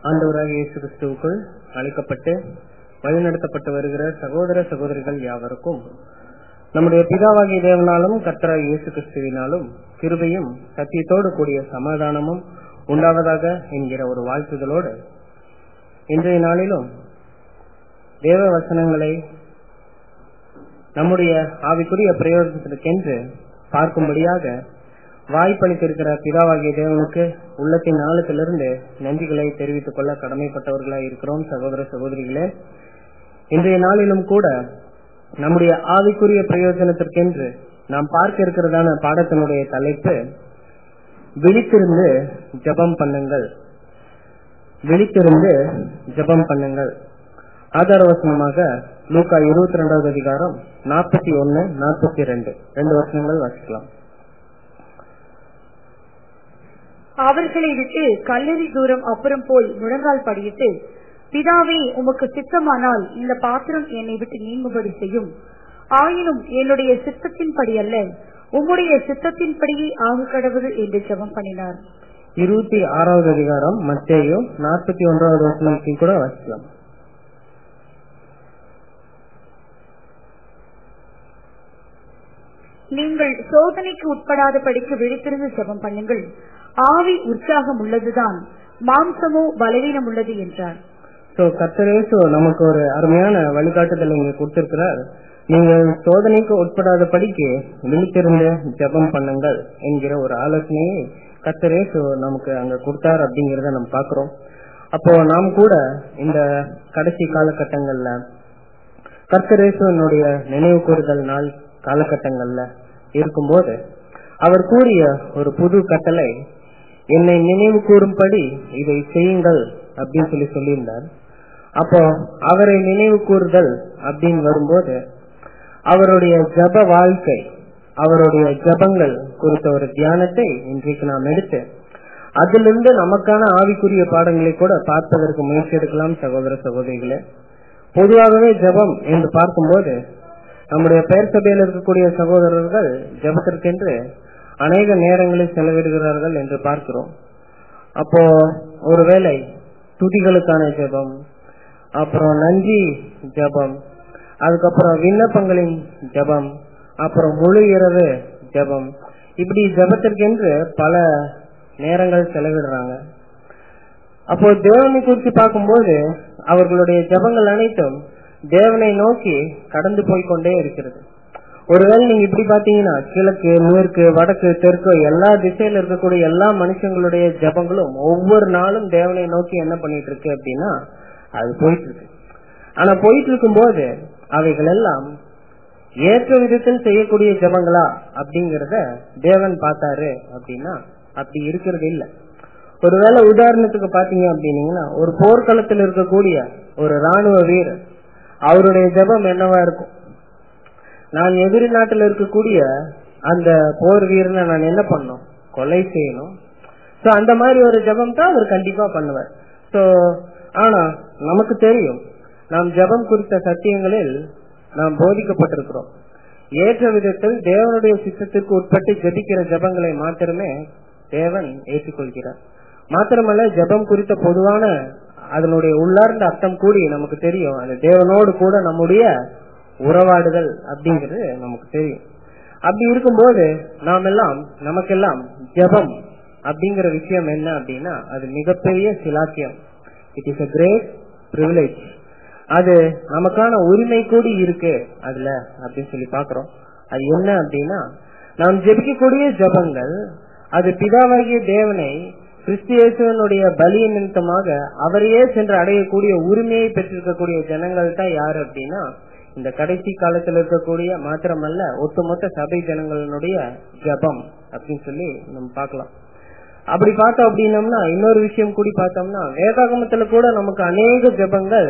ஆண்டவராக இயேசு கிறிஸ்துவுக்குள் அழைக்கப்பட்டு வழிநடத்தப்பட்டு வருகிற சகோதர சகோதரிகள் யாவருக்கும் நம்முடைய பிதாவாகிய தேவனாலும் கர்த்தராகிய இயேசு கிறிஸ்துவினாலும் கிருபையும் சத்தியத்தோடு கூடிய சமாதானமும் உண்டாவதாக என்கிற ஒரு வாழ்த்துதலோடு இன்றைய நாளிலும் தேவ வசனங்களை நம்முடைய ஆவிக்குரிய பிரயோஜனத்திற்கென்று பார்க்கும்படியாக வாய்ப்பளித்திருக்கிற பிதாவாகிய தேவனுக்கு உள்ளத்தின் ஆழத்திலிருந்து நன்றிகளை தெரிவித்துக் கொள்ள கடமைப்பட்டவர்களாய் இருக்கிறோம் சகோதர சகோதரிகளே இன்றைய நாளிலும் கூட நம்முடைய ஆவிக்குரிய பிரயோஜனத்திற்கென்று நாம் பார்க்க இருக்கிறதான பாடத்தினுடைய தலைப்பு விழித்திருந்து ஜபம் பண்ணுங்கள் விழித்திருந்து ஜபம் பண்ணுங்கள் ஆதாரவசனமாக லூக்கா இருபத்தி ரெண்டாவது அதிகாரம் நாற்பத்தி ஒன்னு நாற்பத்தி ரெண்டு ரெண்டு வசனங்கள் வாசிக்கலாம் அவர்களை விட்டு கல்லறி தூரம் அப்புறம் போய் முழங்கால் படியிட்டு பிதாவே உமக்கு சித்தமானால் இந்த பாத்திரம் என்னை விட்டு நீங்கும்படி செய்யும் ஆயினும் என்னுடைய சித்தத்தின்படி அல்ல உம்முடைய சித்தத்தின்படியே ஆக கடவுள் என்று ஜெபம் பண்ணினார் இருபத்தி ஆறாவது அதிகாரம் மத்தேயோ நாற்பத்தி ஒன்றாவது வசனத்தையும் கூட வாசிக்கலாம் நீங்கள் சோதனைக்கு உட்படாத படிக்க விழித்திருந்து ஜெபம் பண்ணுங்கள் ஆவி உற்சாகம் உள்ளதுதான் மாம்சமோ பலவீனம் உள்ளது என்றார் சோ கர்த்தரேசு நமக்கு ஒரு அருமையான வழிகாட்டுதல் இங்க கொடுத்திருக்கிறார் நீங்கள் சோதனைக்கு உட்படாத படிக்கு விழித்திருந்து ஜெபம் பண்ணுங்கள் என்கிற ஒரு ஆலோசனையை கர்த்தரேசு நமக்கு அங்க கொடுத்தார் அப்படிங்கறத நம்ம பாக்குறோம் அப்போ நாம் கூட இந்த கடைசி காலகட்டங்கள்ல கர்த்தரேசுவனுடைய நினைவு கூறுதல் நாள் காலகட்டங்கள்ல இருக்கும்போது அவர் கூறிய ஒரு புது கட்டளை என்னை நினைவு கூறும்படி இதை செய்யுங்கள் அப்படின்னு சொல்லி சொல்லியிருந்தார் அப்போ அவரை நினைவு கூறுதல் அப்படின்னு வரும்போது அவருடைய ஜப வாழ்க்கை அவருடைய ஜபங்கள் குறித்த ஒரு தியானத்தை இன்றைக்கு நாம் எடுத்து அதிலிருந்து நமக்கான ஆவிக்குரிய பாடங்களை கூட பார்ப்பதற்கு முயற்சி எடுக்கலாம் சகோதர சகோதரிகளே பொதுவாகவே ஜபம் என்று பார்க்கும்போது நம்முடைய பெயர் சபையில் இருக்கக்கூடிய சகோதரர்கள் ஜபத்திற்கென்று அநேக நேரங்களில் செலவிடுகிறார்கள் என்று பார்க்கிறோம் அப்போ ஒருவேளை துதிகளுக்கான ஜெபம் அப்புறம் நன்றி ஜெபம் அதுக்கப்புறம் விண்ணப்பங்களின் ஜெபம் அப்புறம் முழு இரவு ஜெபம் இப்படி ஜெபத்திற்கென்று பல நேரங்கள் செலவிடுறாங்க அப்போ தேவனை குறித்து பார்க்கும்போது அவர்களுடைய ஜெபங்கள் அனைத்தும் தேவனை நோக்கி கடந்து போய்கொண்டே இருக்கிறது ஒருவேளை நீங்க இப்படி பாத்தீங்கன்னா கிழக்கு மேற்கு வடக்கு தெற்கு எல்லா திசையில இருக்கக்கூடிய எல்லா மனுஷங்களுடைய ஜபங்களும் ஒவ்வொரு நாளும் தேவனை நோக்கி என்ன பண்ணிட்டு இருக்கு அப்படின்னா அது போயிட்டு இருக்கு ஆனா போயிட்டு இருக்கும் போது அவைகள் எல்லாம் ஏற்ற விதத்தில் செய்யக்கூடிய ஜபங்களா அப்படிங்கறத தேவன் பார்த்தாரு அப்படின்னா அப்படி இருக்கிறது இல்ல ஒருவேளை உதாரணத்துக்கு பாத்தீங்க அப்படின்னீங்கன்னா ஒரு போர்க்களத்தில் இருக்கக்கூடிய ஒரு ராணுவ வீரர் அவருடைய ஜபம் என்னவா இருக்கும் நான் எதிரி நாட்டில் இருக்கக்கூடிய அந்த போர் வீரனை நான் என்ன பண்ணும் கொலை செய்யணும் சோ அந்த மாதிரி ஒரு ஜபம் தான் அவர் கண்டிப்பா பண்ணுவார் சோ ஆனா நமக்கு தெரியும் நாம் ஜபம் குறித்த சத்தியங்களில் நாம் போதிக்கப்பட்டிருக்கிறோம் ஏற்ற விதத்தில் தேவனுடைய சித்தத்திற்கு உட்பட்டு ஜபிக்கிற ஜபங்களை மாத்திரமே தேவன் ஏற்றுக்கொள்கிறார் மாத்திரமல்ல ஜபம் குறித்த பொதுவான அதனுடைய உள்ளார்ந்த அர்த்தம் கூடி நமக்கு தெரியும் அந்த தேவனோடு கூட நம்முடைய உறவாடுதல் அப்படிங்கிறது நமக்கு தெரியும் அப்படி இருக்கும்போது நாம் எல்லாம் நமக்கெல்லாம் ஜபம் அப்படிங்கிற விஷயம் என்ன அப்படின்னா அது மிகப்பெரிய சிலாக்கியம் it is a great privilege அது நமக்கான உரிமை கூடி இருக்கு அதுல அப்படின்னு சொல்லி பாக்குறோம் அது என்ன அப்படின்னா நாம் ஜெபிக்கக்கூடிய ஜபங்கள் அது பிதாவாகிய தேவனை கிறிஸ்தியேசுவனுடைய பலிய நிமித்தமாக அவரையே சென்று அடையக்கூடிய உரிமையை பெற்றிருக்கக்கூடிய ஜனங்கள் தான் யாரு அப்படின்னா இந்த கடைசி காலத்தில் இருக்கக்கூடிய மாத்திரமல்ல ஒட்டுமொத்த சபை ஜனங்களுடைய ஜபம் அப்படின்னு சொல்லி நம்ம பார்க்கலாம் அப்படி பார்த்தோம் அப்படின்னம்னா இன்னொரு விஷயம் கூடி பார்த்தோம்னா வேதாகமத்துல கூட நமக்கு அநேக ஜபங்கள்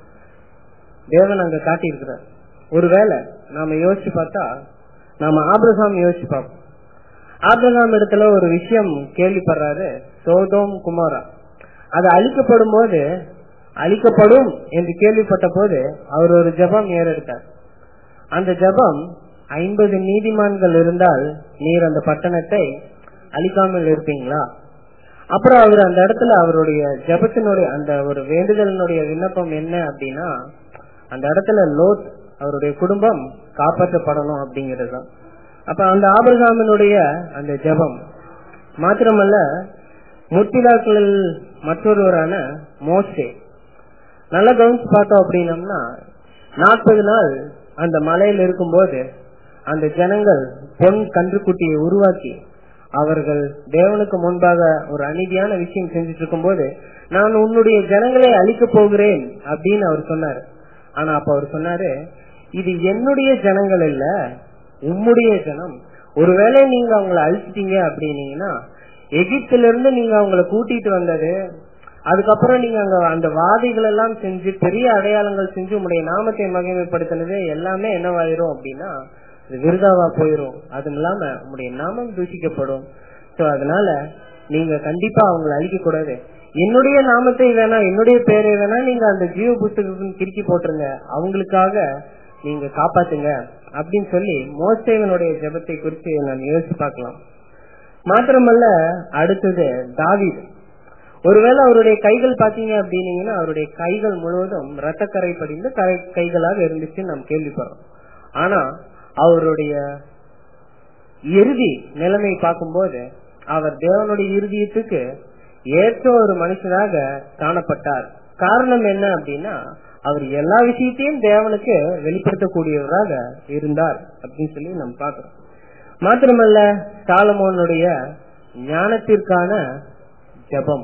தேவன் அங்க காட்டியிருக்கிறார் ஒருவேளை நாம யோசிச்சு பார்த்தா நாம ஆபிரகாம் யோசிச்சு பார்ப்போம் ஆபிரகாம் இடத்துல ஒரு விஷயம் கேள்விப்படுறாரு சோதோம் குமாரா அது அழிக்கப்படும் போது அழிக்கப்படும் என்று கேள்விப்பட்ட போது அவர் ஒரு ஜபம் ஏறெடுத்தார் அந்த ஜபம் ஐம்பது நீதிமான்கள் இருந்தால் நீர் அந்த பட்டணத்தை அழிக்காமல் இருப்பீங்களா அப்புறம் அவர் அந்த இடத்துல அவருடைய ஜபத்தினுடைய அந்த ஒரு வேண்டுதலினுடைய விண்ணப்பம் என்ன அப்படின்னா அந்த இடத்துல லோத் அவருடைய குடும்பம் காப்பாற்றப்படணும் அப்படிங்கிறது தான் அப்ப அந்த ஆபிரகாமினுடைய அந்த ஜபம் மாத்திரமல்ல முற்பிதாக்களில் மற்றொருவரான மோசே நல்லா கவனிச்சு பார்த்தோம் அப்படின்னம்னா நாற்பது நாள் அந்த மலையில் இருக்கும்போது அந்த ஜனங்கள் பொன் கன்றுக்குட்டியை உருவாக்கி அவர்கள் தேவனுக்கு முன்பாக ஒரு அநீதியான விஷயம் செஞ்சுட்டு இருக்கும்போது நான் உன்னுடைய ஜனங்களை அழிக்க போகிறேன் அப்படின்னு அவர் சொன்னார் ஆனா அப்ப அவர் சொன்னாரு இது என்னுடைய ஜனங்கள் இல்ல உம்முடைய ஜனம் ஒருவேளை நீங்க அவங்கள அழிச்சிட்டீங்க அப்படின்னீங்கன்னா எகிப்துல இருந்து நீங்க அவங்கள கூட்டிட்டு வந்தது அதுக்கப்புறம் நீங்க அங்க அந்த வாதிகள் எல்லாம் செஞ்சு பெரிய அடையாளங்கள் செஞ்சு உங்களுடைய நாமத்தை மகிமைப்படுத்தினது எல்லாமே என்னவாயிரும் அப்படின்னா இது விருதாவா போயிரும் அதுவும் இல்லாம உங்களுடைய நாமம் தூஷிக்கப்படும் சோ அதனால நீங்க கண்டிப்பா அவங்களை அழிக்க கூடாது என்னுடைய நாமத்தை வேணா என்னுடைய பேரை வேணா நீங்க அந்த ஜீவ புஸ்தகத்தின் கிறுக்கி போட்டுருங்க அவங்களுக்காக நீங்க காப்பாத்துங்க அப்படின்னு சொல்லி மோசேவனுடைய ஜெபத்தை குறித்து நான் யோசிச்சு பார்க்கலாம் மாத்திரமல்ல அடுத்தது தாவீது ஒருவேளை அவருடைய கைகள் பாத்தீங்க அப்படின்னீங்கன்னா அவருடைய கைகள் முழுவதும் ரத்தக்கரை படிந்து கரை கைகளாக இருந்துச்சு நாம் கேள்விப்படுறோம் ஆனா அவருடைய இறுதி நிலைமை பார்க்கும்போது அவர் தேவனுடைய இறுதியத்துக்கு ஏற்ற ஒரு மனுஷனாக காணப்பட்டார் காரணம் என்ன அப்படின்னா அவர் எல்லா விஷயத்தையும் தேவனுக்கு வெளிப்படுத்தக்கூடியவராக இருந்தார் அப்படின்னு சொல்லி நம்ம பார்க்கிறோம் மாத்திரமல்ல சாலமோனுடைய ஞானத்திற்கான ஜபம்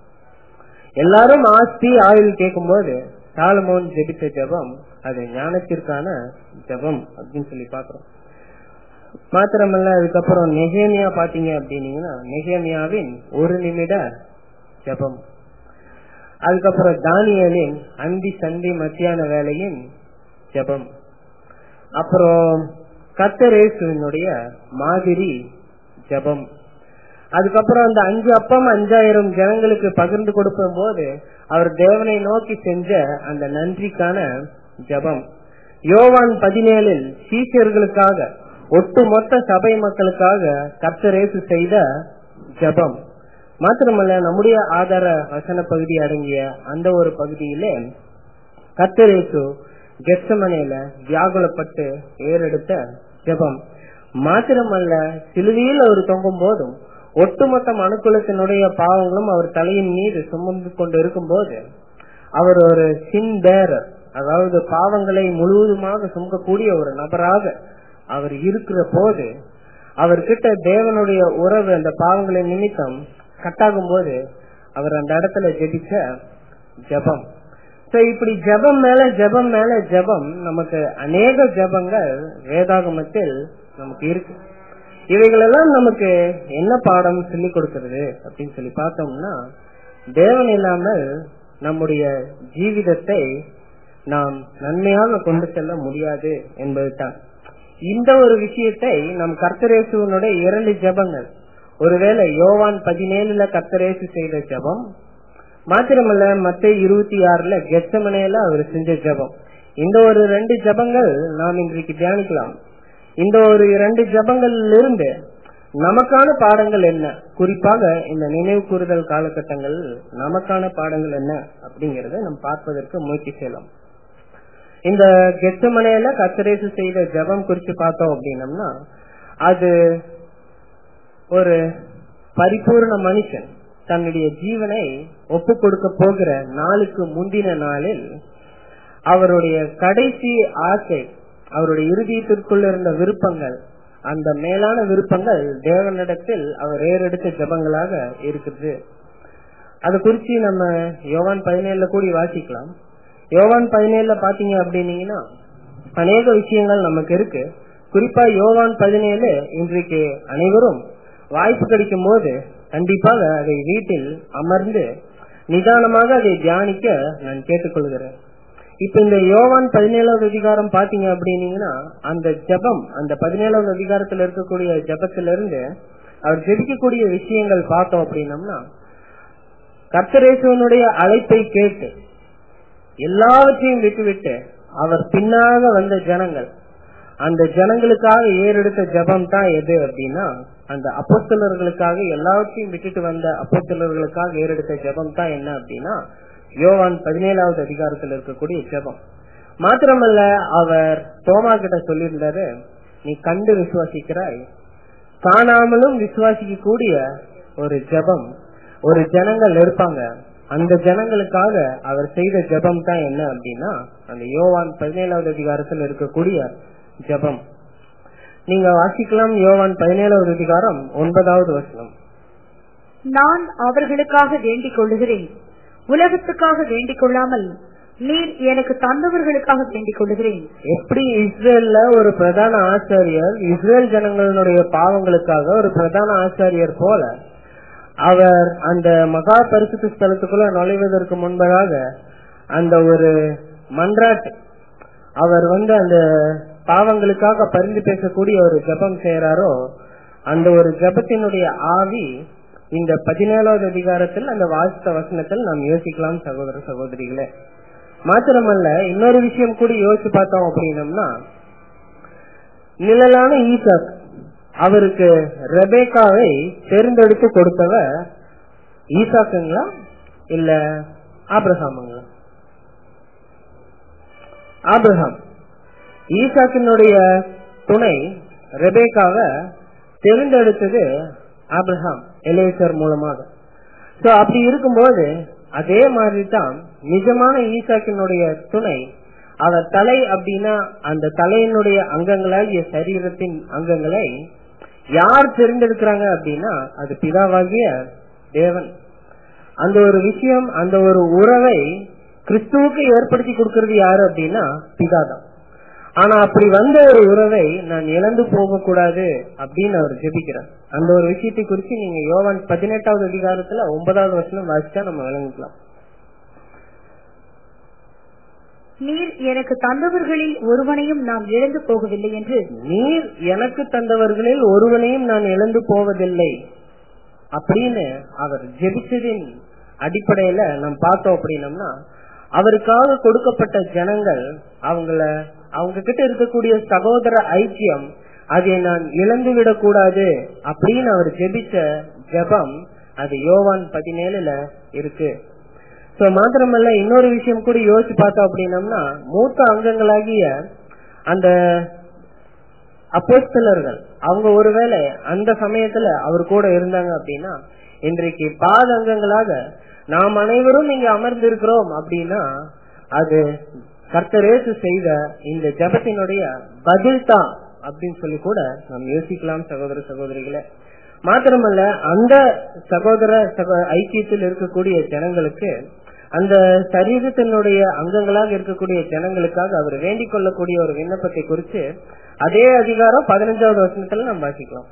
எல்லாரும் ஆஸ்தி ஆயுள் கேட்கும்போது சாலமோன் ஜெபித்த ஜபம் அது ஞானத்திற்கான ஜபம் அப்படின்னு சொல்லி பாக்குறோம் மாத்திரமல்ல அதுக்கப்புறம் நெகேமியா பாத்தீங்க அப்படின்னீங்கன்னா நெகேமியாவின் ஒரு நிமிட ஜபம் அதுக்கப்புறம் தானியலின் அந்தி சந்தி மத்தியான வேலையின் ஜபம் அப்புறம் கத்தரேசுவினுடைய மாதிரி ஜபம் அதுக்கப்புறம் அந்த அஞ்சு அப்பம் அஞ்சாயிரம் ஜனங்களுக்கு பகிர்ந்து கொடுக்கும் போது அவர் தேவனை நோக்கி செஞ்ச அந்த நன்றிக்கான ஜபம் யோவான் பதினேழில் சீஷர்களுக்காக ஒட்டுமொத்த சபை மக்களுக்காக கர்த்தரேசு செய்த ஜபம் மாத்திரமல்ல நம்முடைய ஆதார வசன பகுதி அடங்கிய அந்த ஒரு பகுதியிலே கர்த்தரேசு கெஸ்டமனையில வியாகுலப்பட்டு ஏறெடுத்த ஜபம் மாத்திரமல்ல சிலுவையில் அவர் தொங்கும் போதும் ஒட்டுமொத்த மனுக்குலத்தினுடைய பாவங்களும் அவர் தலையின் மீது சுமந்து கொண்டு இருக்கும் போது அவர் ஒரு சின் பேரர் அதாவது பாவங்களை முழுவதுமாக சுமக்கக்கூடிய ஒரு நபராக அவர் இருக்கிற போது அவர்கிட்ட தேவனுடைய உறவு அந்த பாவங்களின் நிமித்தம் கட்டாகும் போது அவர் அந்த இடத்துல ஜெபிச்ச ஜபம் சோ இப்படி ஜபம் மேல ஜபம் மேல ஜபம் நமக்கு அநேக ஜபங்கள் வேதாகமத்தில் நமக்கு இருக்கு இவைகளெல்லாம் நமக்கு என்ன பாடம் சொல்லி கொடுக்கிறது அப்படின்னு சொல்லி பார்த்தோம்னா தேவன் இல்லாமல் நம்முடைய ஜீவிதத்தை நாம் நன்மையாக கொண்டு செல்ல முடியாது என்பதுதான் இந்த ஒரு விஷயத்தை நம் கர்த்தரேசுவனுடைய இரண்டு ஜபங்கள் ஒருவேளை யோவான் பதினேழுல கர்த்தரேசு செய்த ஜபம் மாத்திரமல்ல மத்த இருபத்தி ஆறுல கெச்சமனையில அவர் செஞ்ச ஜபம் இந்த ஒரு ரெண்டு ஜபங்கள் நாம் இன்றைக்கு தியானிக்கலாம் இந்த ஒரு இரண்டு ஜபங்கள்ல இருந்து நமக்கான பாடங்கள் என்ன குறிப்பாக இந்த நினைவு கூறுதல் காலகட்டங்கள் நமக்கான பாடங்கள் என்ன அப்படிங்கறத நம்ம பார்ப்பதற்கு முயற்சி செய்யலாம் இந்த கெச்சமனையில கத்தரேசு செய்த ஜபம் குறித்து பார்த்தோம் அப்படின்னம்னா அது ஒரு பரிபூர்ண மனுஷன் தன்னுடைய ஜீவனை ஒப்பு கொடுக்க போகிற நாளுக்கு முந்தின நாளில் அவருடைய கடைசி ஆசை அவருடைய இறுதியத்திற்குள்ள இருந்த விருப்பங்கள் அந்த மேலான விருப்பங்கள் தேவனிடத்தில் அவர் ஏறெடுத்த ஜபங்களாக இருக்குது அது குறிச்சு நம்ம யோவான் பதினேழுல கூடி வாசிக்கலாம் யோவான் பதினேழுல பாத்தீங்க அப்படின்னீங்கன்னா அநேக விஷயங்கள் நமக்கு இருக்கு குறிப்பா யோவான் பதினேழு இன்றைக்கு அனைவரும் வாய்ப்பு கிடைக்கும் போது கண்டிப்பாக அதை வீட்டில் அமர்ந்து நிதானமாக அதை தியானிக்க நான் கேட்டுக்கொள்கிறேன் இப்ப இந்த யோவான் பதினேழாவது அதிகாரம் பாத்தீங்க அப்படின்னீங்கன்னா அந்த ஜபம் அந்த பதினேழாவது அதிகாரத்துல இருக்கக்கூடிய ஜபத்திலிருந்து அவர் ஜெபிக்கக்கூடிய விஷயங்கள் பார்த்தோம் அப்படின்னம்னா கர்த்தரேசுவனுடைய அழைப்பை கேட்டு எல்லாவற்றையும் விட்டுவிட்டு அவர் பின்னாக வந்த ஜனங்கள் அந்த ஜனங்களுக்காக ஏறெடுத்த ஜெபம் தான் எது அப்படின்னா அந்த அப்போஸ்தலர்களுக்காக எல்லாவற்றையும் விட்டுட்டு வந்த அப்போஸ்தலர்களுக்காக ஏறெடுத்த ஜெபம் தான் என்ன அப்படின்னா யோவான் பதினேழாவது அதிகாரத்தில் இருக்கக்கூடிய ஜெபம் மாத்திரமல்ல அவர் தோமா கிட்ட சொல்லியிருந்தாரு நீ கண்டு விசுவாசிக்கிறாய் காணாமலும் விசுவாசிக்க கூடிய ஒரு ஜெபம் ஒரு ஜனங்கள் இருப்பாங்க அந்த ஜனங்களுக்காக அவர் செய்த ஜெபம் தான் என்ன அப்படின்னா அந்த யோவான் பதினேழாவது அதிகாரத்தில் இருக்கக்கூடிய ஜெபம் நீங்க வாசிக்கலாம் யோவான் பதினேழாவது அதிகாரம் ஒன்பதாவது வசனம் நான் அவர்களுக்காக வேண்டிக் கொள்ளுகிறேன் உலகத்துக்காக வேண்டிக் கொள்ளாமல் நீர் எனக்கு தந்தவர்களுக்காக வேண்டிக் கொள்ளுகிறேன் எப்படி இஸ்ரேல்ல ஒரு பிரதான ஆச்சாரியர் இஸ்ரேல் ஜனங்களுடைய பாவங்களுக்காக ஒரு பிரதான ஆச்சாரியர் போல அவர் அந்த மகா பரிசுத்த ஸ்தலத்துக்குள்ள நுழைவதற்கு முன்பதாக அந்த ஒரு மன்றாட்டு அவர் வந்து அந்த பாவங்களுக்காக பரிந்து பேசக்கூடிய ஒரு ஜெபம் செய்யறாரோ அந்த ஒரு ஜெபத்தினுடைய ஆவி இந்த பதினேழாவது அதிகாரத்தில் அந்த வாசித்த வசனத்தில் நாம் யோசிக்கலாம் சகோதர சகோதரிகளே மாத்திரமல்ல இன்னொரு விஷயம் கூட யோசிச்சு பார்த்தோம் அப்படின்னம்னா நிழலான ஈசாக் அவருக்கு ரெபேக்காவை தேர்ந்தெடுத்து கொடுத்தவர் ஈசாக்குங்களா இல்ல ஆபிரகாமுங்களா ஆபிரகாம் ஈசாக்கினுடைய துணை ரெபேக்காவை தேர்ந்தெடுத்தது ஆபிரகாம் எலேசர் மூலமாக சோ அப்படி இருக்கும்போது அதே மாதிரி தான் நிஜமான ஈசாக்கினுடைய துணை அவர் தலை அப்படின்னா அந்த தலையினுடைய அங்கங்களாகிய சரீரத்தின் அங்கங்களை யார் தெரிந்தெடுக்கிறாங்க அப்படின்னா அது பிதாவாகிய தேவன் அந்த ஒரு விஷயம் அந்த ஒரு உறவை கிறிஸ்துவுக்கு ஏற்படுத்தி கொடுக்கறது யாரு அப்படின்னா பிதாதான் ஆனா அப்படி வந்த ஒரு உறவை நான் இழந்து போக கூடாது அப்படின்னு அவர் ஜெபிக்கிறார் அந்த ஒரு விஷயத்தை குறித்து நீங்க யோவான் பதினெட்டாவது அதிகாரத்துல ஒன்பதாவது வருஷம் வாசிச்சா நம்ம விளங்கிக்கலாம் நீர் எனக்கு தந்தவர்களில் ஒருவனையும் நாம் இழந்து போகவில்லை என்று நீர் எனக்கு தந்தவர்களில் ஒருவனையும் நான் இழந்து போவதில்லை அப்படின்னு அவர் ஜெபிச்சதின் அடிப்படையில நாம் பார்த்தோம் அப்படின்னம்னா அவருக்காக கொடுக்கப்பட்ட ஜனங்கள் அவங்கள அவங்க கிட்ட இருக்கக்கூடிய சகோதர ஐக்கியம் அதை நான் இழந்து விடக்கூடாது அப்படின்னு அவர் ஜெபிச்ச ஜெபம் அது யோவான் பதினேழுல இருக்கு சோ மாத்திரமல்ல இன்னொரு விஷயம் கூட யோசிச்சு பார்த்தோம் அப்படின்னம்னா மூத்த அங்கங்களாகிய அந்த அப்போஸ்தலர்கள் அவங்க ஒருவேளை அந்த சமயத்துல அவர் கூட இருந்தாங்க அப்படின்னா இன்றைக்கு பாத அங்கங்களாக நாம் அனைவரும் இங்க அமர்ந்து இருக்கிறோம் அப்படின்னா அது கர்த்தரேசு செய்த இந்த ஜபத்தினுடைய பதில் தான் அப்படின்னு சொல்லி கூட நாம் யோசிக்கலாம் சகோதர சகோதரிகளே மாத்திரமல்ல அந்த சகோதர சகோ- ஐக்கியத்தில் இருக்கக்கூடிய ஜனங்களுக்கு அந்த சரீரத்தினுடைய அங்கங்களாக இருக்கக்கூடிய ஜனங்களுக்காக அவர் வேண்டிக் கொள்ளக்கூடிய ஒரு விண்ணப்பத்தை குறித்து அதே அதிகாரம் பதினஞ்சாவது வசனத்துல நாம் வாசிக்கலாம்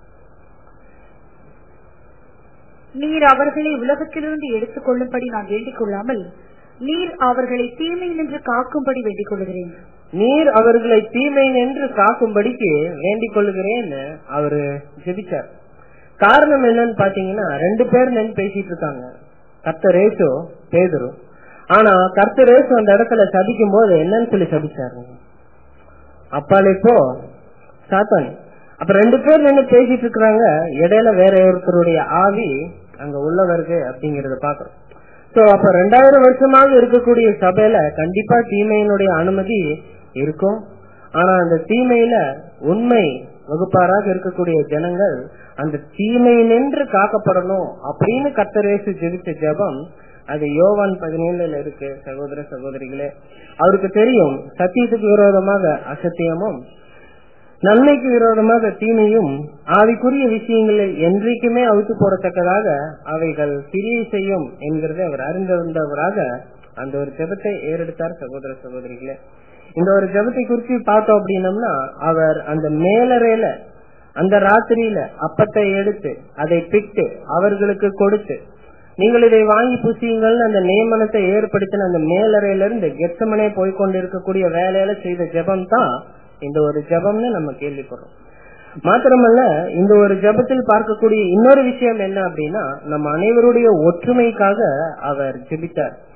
நீர் அவர்களை உலகத்திலிருந்து எடுத்துக் கொள்ளும்படி நான் வேண்டிக் கொள்ளாமல் நீர் அவர்களை தீமை நின்று காக்கும்படி வேண்டிக் கொள்கிறேன் நீர் அவர்களை தீமை நின்று காக்கும்படிக்கு வேண்டிக் கொள்ளுகிறேன்னு அவரு ஜெபிச்சார் காரணம் என்னன்னு பாத்தீங்கன்னா ரெண்டு பேர் நின்று பேசிட்டு இருக்காங்க கர்த்தரேசோ பேதுரு ஆனா கர்த்தரேசு அந்த இடத்துல சபிக்கும் போது என்னன்னு சொல்லி சபிச்சாரு அப்பாலே போ சாத்தான் அப்ப ரெண்டு பேர் நின்று பேசிட்டு இருக்கிறாங்க இடையில வேற ஒருத்தருடைய ஆவி அங்க உள்ள வருது அப்படிங்கறத பாக்குறோம் சோ அப்ப ரெண்டாயிரம் வருஷமாக இருக்கக்கூடிய சபையில கண்டிப்பா தீமையினுடைய அனுமதி இருக்கும் ஆனா அந்த தீமையில உண்மை வகுப்பாராக இருக்கக்கூடிய ஜனங்கள் அந்த தீமை நின்று காக்கப்படணும் அப்படின்னு கத்தரேசு ஜெபிச்ச ஜெபம் அது யோவான் பதினேழுல இருக்கு சகோதர சகோதரிகளே அவருக்கு தெரியும் சத்தியத்துக்கு விரோதமாக அசத்தியமும் நன்மைக்கு விரோதமாக தீமையும் ஆவிக்குரிய விஷயங்களில் என்றைக்குமே அவுத்து போடத்தக்கதாக அவைகள் கிரியை செய்யும் என்கிறதை அவர் அறிந்திருந்தவராக அந்த ஒரு ஜெபத்தை ஏறெடுத்தார் சகோதர சகோதரிகளே இந்த ஒரு ஜெபத்தை குறித்து பார்த்தோம் அப்படின்னம்னா அவர் அந்த மேலறையில அந்த ராத்திரியில அப்பத்தை எடுத்து அதை பிட்டு அவர்களுக்கு கொடுத்து நீங்கள் இதை வாங்கி புசியுங்கள் அந்த நியமனத்தை ஏற்படுத்தின அந்த மேலறையில இருந்து கெத்தமனே போய் கொண்டிருக்கக்கூடிய வேலையில செய்த ஜெபம் தான் இந்த ஒரு ஜெபம்னு நம்ம கேள்விப்படுறோம் மாத்திரமல்ல இந்த ஒரு ஜெபத்தில் பார்க்கக்கூடிய இன்னொரு விஷயம் என்ன அப்படின்னா நம்ம அனைவருடைய ஒற்றுமைக்காக அவர் ஜெபித்தார்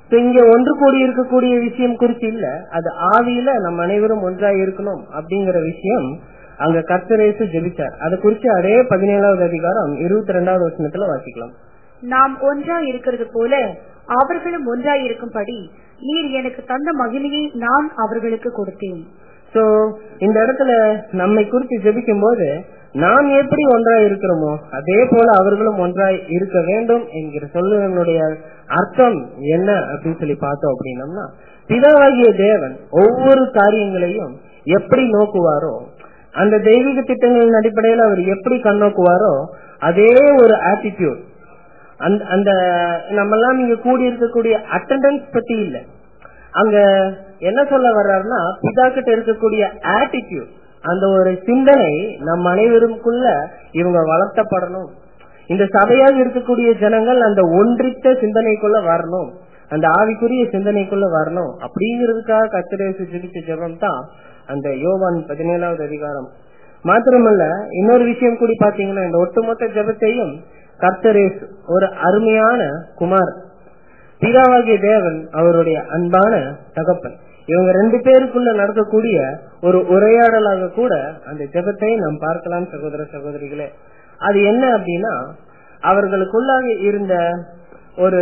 So, இங்க ஒன்று கூடி இருக்கக்கூடிய விஷயம் குறித்து இல்ல அது ஆவியில நம்ம அனைவரும் ஒன்றாய் இருக்கணும் அப்படிங்கிற விஷயம் அங்க கர்த்தரேசு ஜெபிச்சார் அது குறித்து அதே பதினேழாவது அதிகாரம் இருபத்தி ரெண்டாவது வசனத்துல வாசிக்கலாம் நாம் ஒன்றாய் இருக்கிறது போல அவர்களும் ஒன்றாய் இருக்கும்படி நீர் எனக்கு தந்த மகிமையை நான் அவர்களுக்கு கொடுத்தேன் சோ இந்த இடத்துல நம்மை குறித்து ஜெபிக்கும் போது நாம் எப்படி ஒன்றாய் இருக்கிறோமோ அதே போல அவர்களும் ஒன்றாய் இருக்க வேண்டும் என்கிற சொல்லுடைய அர்த்தம் என்ன அப்படின்னு சொல்லி பார்த்தோம் அப்படின்னம்னா பிதாவாகிய தேவன் ஒவ்வொரு காரியங்களையும் எப்படி நோக்குவாரோ அந்த தெய்வீக திட்டங்களின் அடிப்படையில் அவர் எப்படி கண்ணோக்குவாரோ அதே ஒரு ஆட்டிடியூட் அந்த அந்த நம்ம எல்லாம் இங்க கூடி இருக்கக்கூடிய அட்டண்டன்ஸ் பத்தி இல்ல அங்க என்ன சொல்ல வர்றாருன்னா பிதா கிட்ட இருக்கக்கூடிய ஆட்டிடியூட் அந்த ஒரு சிந்தனை நம் அனைவருக்குள்ள இவங்க வளர்த்தப்படணும் இந்த சபையாக இருக்கக்கூடிய ஜனங்கள் அந்த ஒன்றித்த சிந்தனைக்குள்ள வரணும் அந்த ஆவிக்குரிய சிந்தனைக்குள்ள வரணும் அப்படிங்கிறதுக்காக கத்திரேசு ஜெபிச்ச ஜெபம் தான் அந்த யோவான் பதினேழாவது அதிகாரம் மாத்திரமல்ல இன்னொரு விஷயம் கூடி பாத்தீங்கன்னா இந்த ஒட்டுமொத்த ஜெபத்தையும் கர்த்தரேசு ஒரு அருமையான குமார் பிதாவாகிய தேவன் அவருடைய அன்பான தகப்பன் இவங்க ரெண்டு பேருக்குள்ள நடக்கக்கூடிய ஒரு உரையாடலாக கூட அந்த ஜெபத்தை நாம் பார்க்கலாம் சகோதர சகோதரிகளே அது என்ன அப்படின்னா அவர்களுக்குள்ளாக இருந்த ஒரு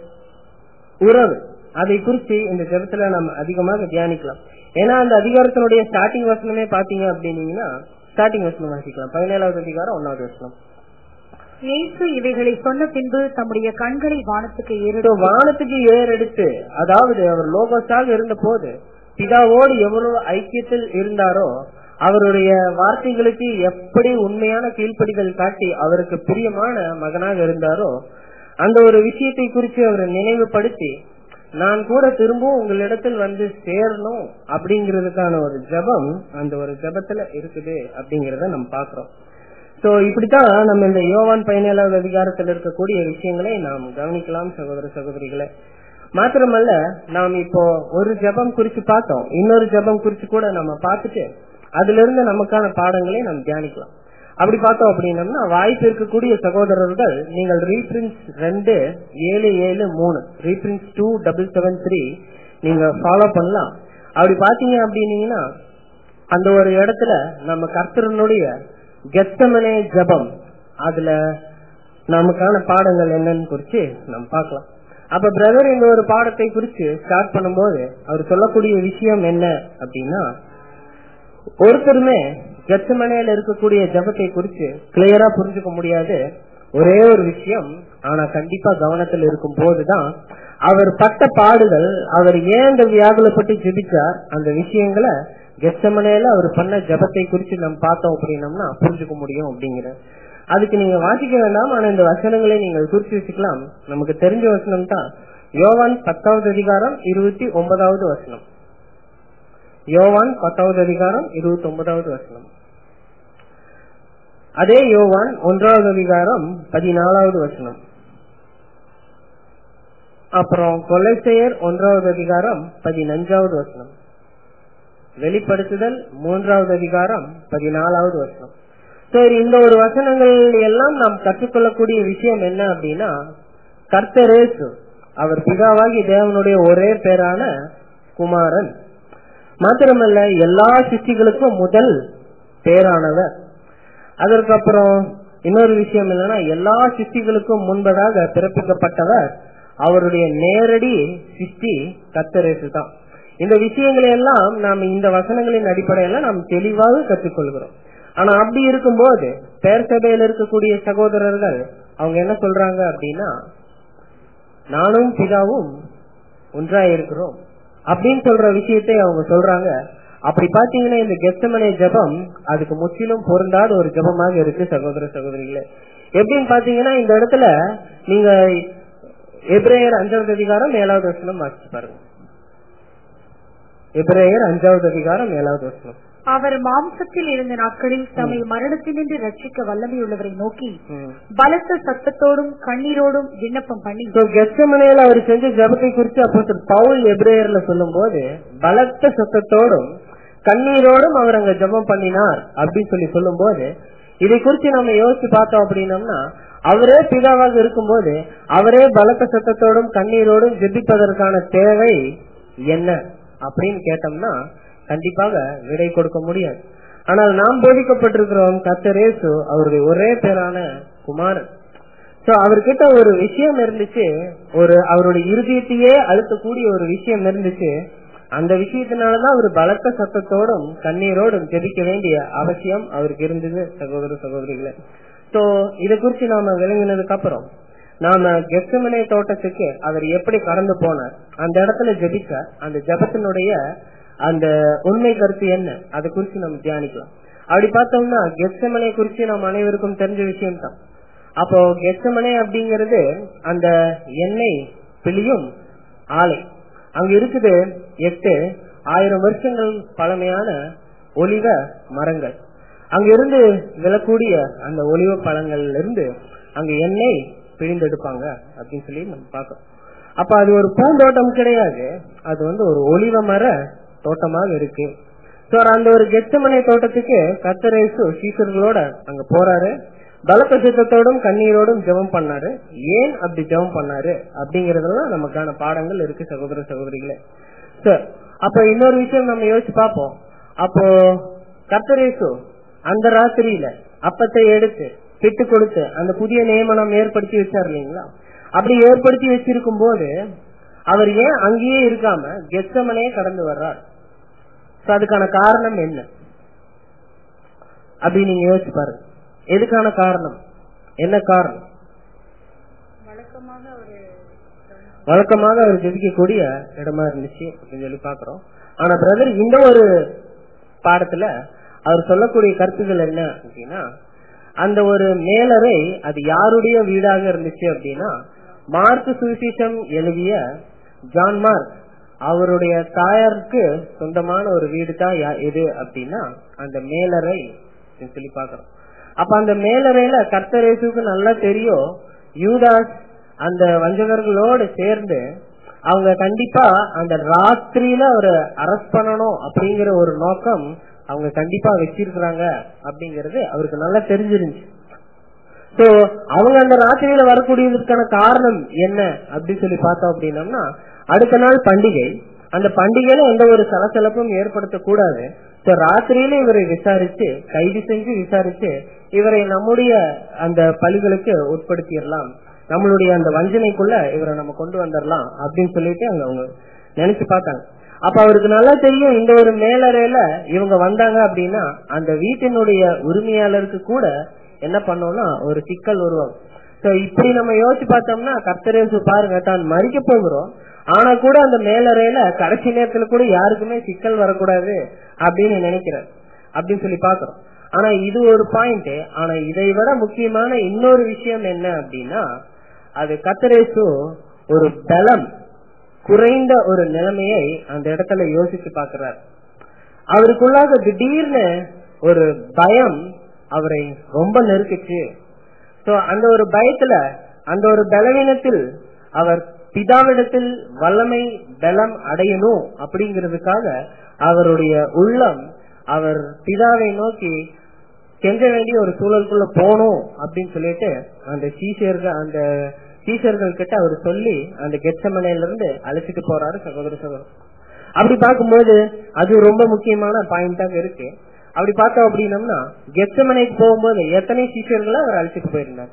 உறவு அதை குறித்து இந்த ஜெபத்துல நம்ம அதிகமாக தியானிக்கலாம் ஏன்னா அந்த அதிகாரத்தினுடைய ஸ்டார்டிங் வசனமே பாத்தீங்க அப்படின்னீங்கன்னா ஸ்டார்டிங் வசனம் வாசிக்கலாம் பதினேழாவது அதிகாரம் ஒன்னாவது வசனம் இயேசு இவைகளை சொன்ன பின்பு தம்முடைய கண்களை வானத்துக்கு So, ஏறெடுத்து வானத்துக்கு ஏறெடுத்து அதாவது அவர் லோகஸாக இருந்த போது பிதாவோடு எவ்வளவு ஐக்கியத்தில் இருந்தாரோ அவருடைய வார்த்தைகளுக்கு எப்படி உண்மையான கீழ்ப்படிதல் காட்டி அவருக்கு பிரியமான மகனாக இருந்தாரோ அந்த ஒரு விஷயத்தை குறித்து அவர் நினைவுபடுத்தி நான் கூட திரும்பவும் உங்களிடத்தில் வந்து சேரணும் அப்படிங்கிறதுக்கான ஒரு ஜெபம் அந்த ஒரு ஜெபத்துல இருக்குது அப்படிங்கறத நம்ம பாக்குறோம் சோ இப்படித்தான் நம்ம இந்த யோவான் பதினேழாவது அதிகாரத்தில் இருக்கக்கூடிய விஷயங்களை நாம் கவனிக்கலாம் சகோதர சகோதரிகளே மாத்திரமல்ல நாம் இப்போ ஒரு ஜெபம் குறித்து பார்த்தோம் இன்னொரு ஜெபம் குறித்து கூட நம்ம பார்த்துட்டு அதுல இருந்து நமக்கான பாடங்களை நாம் தியானிக்கலாம் அப்படி பார்த்தோம் அப்படின்னம்னா வாய்ப்பு இருக்கக்கூடிய சகோதரர்கள் நீங்கள் ரீபிரின்ஸ் ரெண்டு ஏழு ஏழு மூணு reference two double seven three நீங்க ஃபாலோ பண்ணலாம் அப்படி பாத்தீங்க அப்படின்னீங்கன்னா அந்த ஒரு இடத்துல நம்ம கர்த்தரனுடைய கெத்தமனே ஜபம் அதுல நமக்கான பாடங்கள் என்னன்னு குறிச்சு நம்ம பார்க்கலாம் அப்ப பிரதர் இந்த ஒரு பாடத்தை குறிச்சு ஸ்டார்ட் பண்ணும்போது அவர் சொல்லக்கூடிய விஷயம் என்ன அப்படின்னா ஒருத்தருமே கெத்தமனையில இருக்கக்கூடிய ஜபத்தை குறிச்சு கிளியரா புரிஞ்சுக்க முடியாது ஒரே ஒரு விஷயம் ஆனா கண்டிப்பா கவனத்தில் இருக்கும் போதுதான் அவர் பட்ட பாடுகள் அவர் ஏன் இந்த வியாகுலப்பட்டு ஜெபிச்சார் அந்த விஷயங்களை கெத்தமனையில அவர் பண்ண ஜபத்தை குறிச்சு நம்ம பார்த்தோம் அப்படின்னம்னா புரிஞ்சுக்க முடியும் அப்படிங்கிற அதுக்கு நீங்க வாசிக்க வேண்டாம் ஆனா இந்த வசனங்களை நீங்கள் குறிச்சு வச்சுக்கலாம் நமக்கு தெரிஞ்ச வசனம் தான் யோவான் பத்தாவது அதிகாரம் இருபத்தி ஒன்பதாவது வசனம் யோவான் பத்தாவது அதிகாரம் இருபத்தி ஒன்பதாவது வசனம் அதே யோவான் ஒன்றாவது அதிகாரம் பதினாலாவது வசனம் அப்புறம் கொலைசெயர் ஒன்றாவது அதிகாரம் பதினஞ்சாவது வசனம் வெளிப்படுத்துதல் மூன்றாவது அதிகாரம் பதினாலாவது வசனம் சரி இந்த ஒரு வசனங்கள் எல்லாம் நாம் கற்றுக்கொள்ளக்கூடிய விஷயம் என்ன அப்படின்னா கர்த்தரேசு அவர் பிதாவாகி தேவனுடைய ஒரே பேரான குமாரன் மாத்திரமல்ல எல்லா சிருஷ்டிகளுக்கும் முதல் பேரானவர் அதற்கு அப்புறம் இன்னொரு விஷயம் என்னன்னா எல்லா சிருஷ்டிகளுக்கும் முன்பதாக பிறப்பிக்கப்பட்டவர் அவருடைய நேரடி சிருஷ்டி கத்தரேசு தான் இந்த விஷயங்களை எல்லாம் நாம் இந்த வசனங்களின் அடிப்படையில நாம் தெளிவாக கற்றுக்கொள்கிறோம் ஆனா அப்படி இருக்கும்போது பேர் சபையில் இருக்கக்கூடிய சகோதரர்கள் அவங்க என்ன சொல்றாங்க அப்படின்னா நானும் பிதாவும் ஒன்றாய் இருக்கிறோம் அப்படின்னு சொல்ற விஷயத்தை அவங்க சொல்றாங்க அப்படி பாத்தீங்கன்னா இந்த கெத்தமனை ஜபம் அதுக்கு முற்றிலும் பொருந்தாத ஒரு ஜபமாக இருக்கு சகோதர சகோதரிகளே எப்படின்னு பாத்தீங்கன்னா இந்த இடத்துல நீங்க எப்ரேயர் அஞ்சாவது அதிகாரம் ஏழாவது வசனம் வாசிச்சு பாருங்க எப்ரேயர் அஞ்சாவது அதிகாரம் ஏழாவது வசனம் அவர் மாம்சத்தில் இருந்த நாட்களில் தம்மை மரணத்தினின்று ரட்சிக்க வல்லமையுள்ளவரை நோக்கி ம். பலத்த சத்தத்தோடும் கண்ணீரோடும் விண்ணப்பம் பண்ணி So, கெத்செமனேல அவர் செஞ்ச ஜபத்தை குறித்து அப்போ பவுல் எப்ரேயர்ல சொல்லும் போது பலத்த சத்தத்தோடும் கண்ணீரோடும் அவர் அங்க ஜெபம் பண்ணினார் அப்படின்னு சொல்லி சொல்லும் போது இதை குறித்து நம்ம யோசிச்சு பார்த்தோம் அப்படின்னம்னா அவரே பிதாவாக இருக்கும்போது அவரே பலத்த சத்தத்தோடும் கண்ணீரோடும் ஜெபிப்பதற்கான தேவை என்ன அப்படின்னு கேட்டோம்னா கண்டிப்பாக விடை கொடுக்க முடியாது ஆனால் நாம் போதிக்கப்பட்டிருக்கிறோம் கத்தரேசு அவருடைய ஒரே பேரான குமாரன் சோ அவர்கிட்ட ஒரு விஷயம் இருந்துச்சு ஒரு அவருடைய இருதயத்தையே அழுத்தக்கூடிய ஒரு விஷயம் இருந்துச்சு அந்த விஷயத்தினாலதான் அவர் பலத்த சத்தத்தோடும் கண்ணீரோடும் ஜெபிக்க வேண்டிய அவசியம் அவருக்கு இருந்தது சகோதர சகோதரிகளே சோ இத குறிச்சு நாம விளங்கினதுக்கு அப்புறம் நாம கெப்சமனே தோட்டத்துக்கு அவர் எப்படி கடந்து போனார் அந்த இடத்துல ஜெபிச்சார் அந்த ஜபத்தினுடைய அந்த உண்மை கருத்து என்ன அதை குறிச்சு நம்ம தியானிக்கலாம் அப்படி பார்த்தோம்னா கெப்சமனை குறிச்சு நம்ம அனைவருக்கும் தெரிஞ்ச விஷயம் தான் அப்போ கெச்சமனை அப்படிங்கிறது அந்த எண்ணெய் பிழியும் ஆலை அங்க இருக்குது எட்டு ஆயிரம் வருஷங்கள் பழமையான ஒலிவ மரங்கள் அங்க இருந்து விழக்கூடிய அந்த ஒலிவ பழங்கள்ல இருந்து அங்க எண்ணெய் பிழிந்தெடுப்பாங்க அப்படின்னு சொல்லி நம்ம பார்க்கறோம் அப்ப அது ஒரு பூந்தோட்டம் கிடையாது அது வந்து ஒரு ஒலிவ மர தோட்டமாக இருக்கு சோ அந்த ஒரு கெச்சமனை தோட்டத்துக்கு கத்தரேசு சீசர்களோட அங்க போறாரு பலத்த சித்தத்தோடும் கண்ணீரோடும் ஜெபம் பண்ணாரு ஏன் அப்படி ஜெபம் பண்ணாரு அப்படிங்கறதெல்லாம் நமக்கான பாடங்கள் இருக்கு சகோதர சகோதரிகளே சார் அப்ப இன்னொரு விஷயம் நம்ம யோசிச்சு பார்ப்போம் அப்போ கர்த்தரேசு அந்த ராத்திரியில அப்பத்தை எடுத்து பிட்டு கொடுத்து அந்த புதிய நியமனம் ஏற்படுத்தி வச்சார் இல்லைங்களா அப்படி ஏற்படுத்தி வச்சிருக்கும் போது அவர் ஏன் அங்கேயே இருக்காம கெச்சமனே கடந்து வர்றார் So, அதுக்கான காரணம் என்ன அப்படி நீங்க யோசிச்சு பாருங்க எதுக்கான காரணம் என்ன காரணம் வழக்கமாக ஒரு வழக்கமாக அவர் ஜெபிக்கக்கூடிய இடமா இருந்துச்சு அப்படின்னு சொல்லி பாக்குறோம் ஆனா பிரதர் இந்த ஒரு பாடத்துல அவர் சொல்லக்கூடிய கருத்துக்கள் என்ன அப்படின்னா அந்த ஒரு மேலறை அது யாருடைய வீடாக இருந்துச்சு அப்படின்னா மார்க் சுவிசேஷம் எழுதிய ஜான் மார்க் அவருடைய தாயாருக்கு சொந்தமான ஒரு வீடு தான் யா- எது அப்படின்னா அந்த மேலறை அப்படின்னு சொல்லி பாக்குறோம் அப்ப அந்த மேலறையில கர்த்தரேசுக்கு நல்லா தெரியும் யூதாஸ் அந்த வஞ்சகர்களோடு சேர்ந்து அவங்க கண்டிப்பா அந்த ராத்திரியில ஒரு அரெஸ்ட் பண்ணணும் அப்படிங்கிற ஒரு நோக்கம் அவங்க கண்டிப்பா வச்சிருக்கிறாங்க அப்படிங்கறது அவருக்கு நல்லா தெரிஞ்சிருந்துச்சு சோ அவங்க அந்த ராத்திரியில வரக்கூடியதற்கான காரணம் என்ன அப்படின்னு சொல்லி பார்த்தோம் அப்படின்னம்னா அடுத்த நாள் பண்டிகை அந்த பண்டிகையில எந்த ஒரு சலசலப்பும் ஏற்படுத்தக்கூடாது சோ ராத்திரியில இவரை விசாரிச்சு கைது செஞ்சு விசாரிச்சு இவரை நம்முடைய அந்த பலிகளுக்கு உட்படுத்திடலாம் நம்மளுடைய அந்த வஞ்சனைக்குள்ள இவரை நம்ம கொண்டு வந்துடலாம் அப்படின்னு சொல்லிட்டு அங்க அவங்க நினைச்சு பார்த்தாங்க அப்ப அவருக்கு நல்லா தெரியும் இந்த ஒரு மேலறையில இவங்க வந்தாங்க அப்படின்னா அந்த வீட்டினுடைய உரிமையாளருக்கு கூட என்ன பண்ணோம்னா ஒரு சிக்கல் உருவாகும் சோ இப்படி நம்ம யோசிச்சு பார்த்தோம்னா கர்த்தரேசு பாருங்க தான் மறிக்க போகிறோம் ஆனா கூட அந்த மேலறையில கடைசி நேரத்துல கூட யாருக்குமே சிக்கல் வரக்கூடாது அப்படின்னு நினைக்கிறார் அப்படின்னு சொல்லி பாக்குறோம் ஆனா இது ஒரு பாயிண்ட் ஆனா இதை விட முக்கியமான இன்னொரு விஷயம் என்ன அப்படின்னா அது கத்தரேசு ஒரு பலம் குறைந்த ஒரு நிலைமையை அந்த இடத்துல யோசிச்சு பாக்குறார் அவருக்குள்ளாக திடீர்னு ஒரு பயம் அவரை ரொம்ப நெருக்குச்சு சோ அந்த ஒரு பயத்துல அந்த ஒரு பலவீனத்தில் அவர் பிதாவிடத்தில் வல்லமை பலம் அடையணும் அப்படிங்கிறதுக்காக அவருடைய உள்ளம் அவர் பிதாவை நோக்கி செஞ்ச வேண்டிய ஒரு சூழலுக்குள்ள போகணும் அப்படின்னு சொல்லிட்டு அந்த சீஷர்கள் அந்த சீஷர்கள் கிட்ட அவர் சொல்லி அந்த கெச்சமனையில இருந்து அழைச்சிட்டு போறாரு சகோதர சகோதரர் அப்படி பார்க்கும்போது அது ரொம்ப முக்கியமான பாயிண்டாக இருக்கு அப்படி பார்த்தோம் அப்படின்னம்னா கெச்சமனைக்கு போகும்போது எத்தனை சீஷர்களை அவர் அழைச்சிட்டு போயிருந்தார்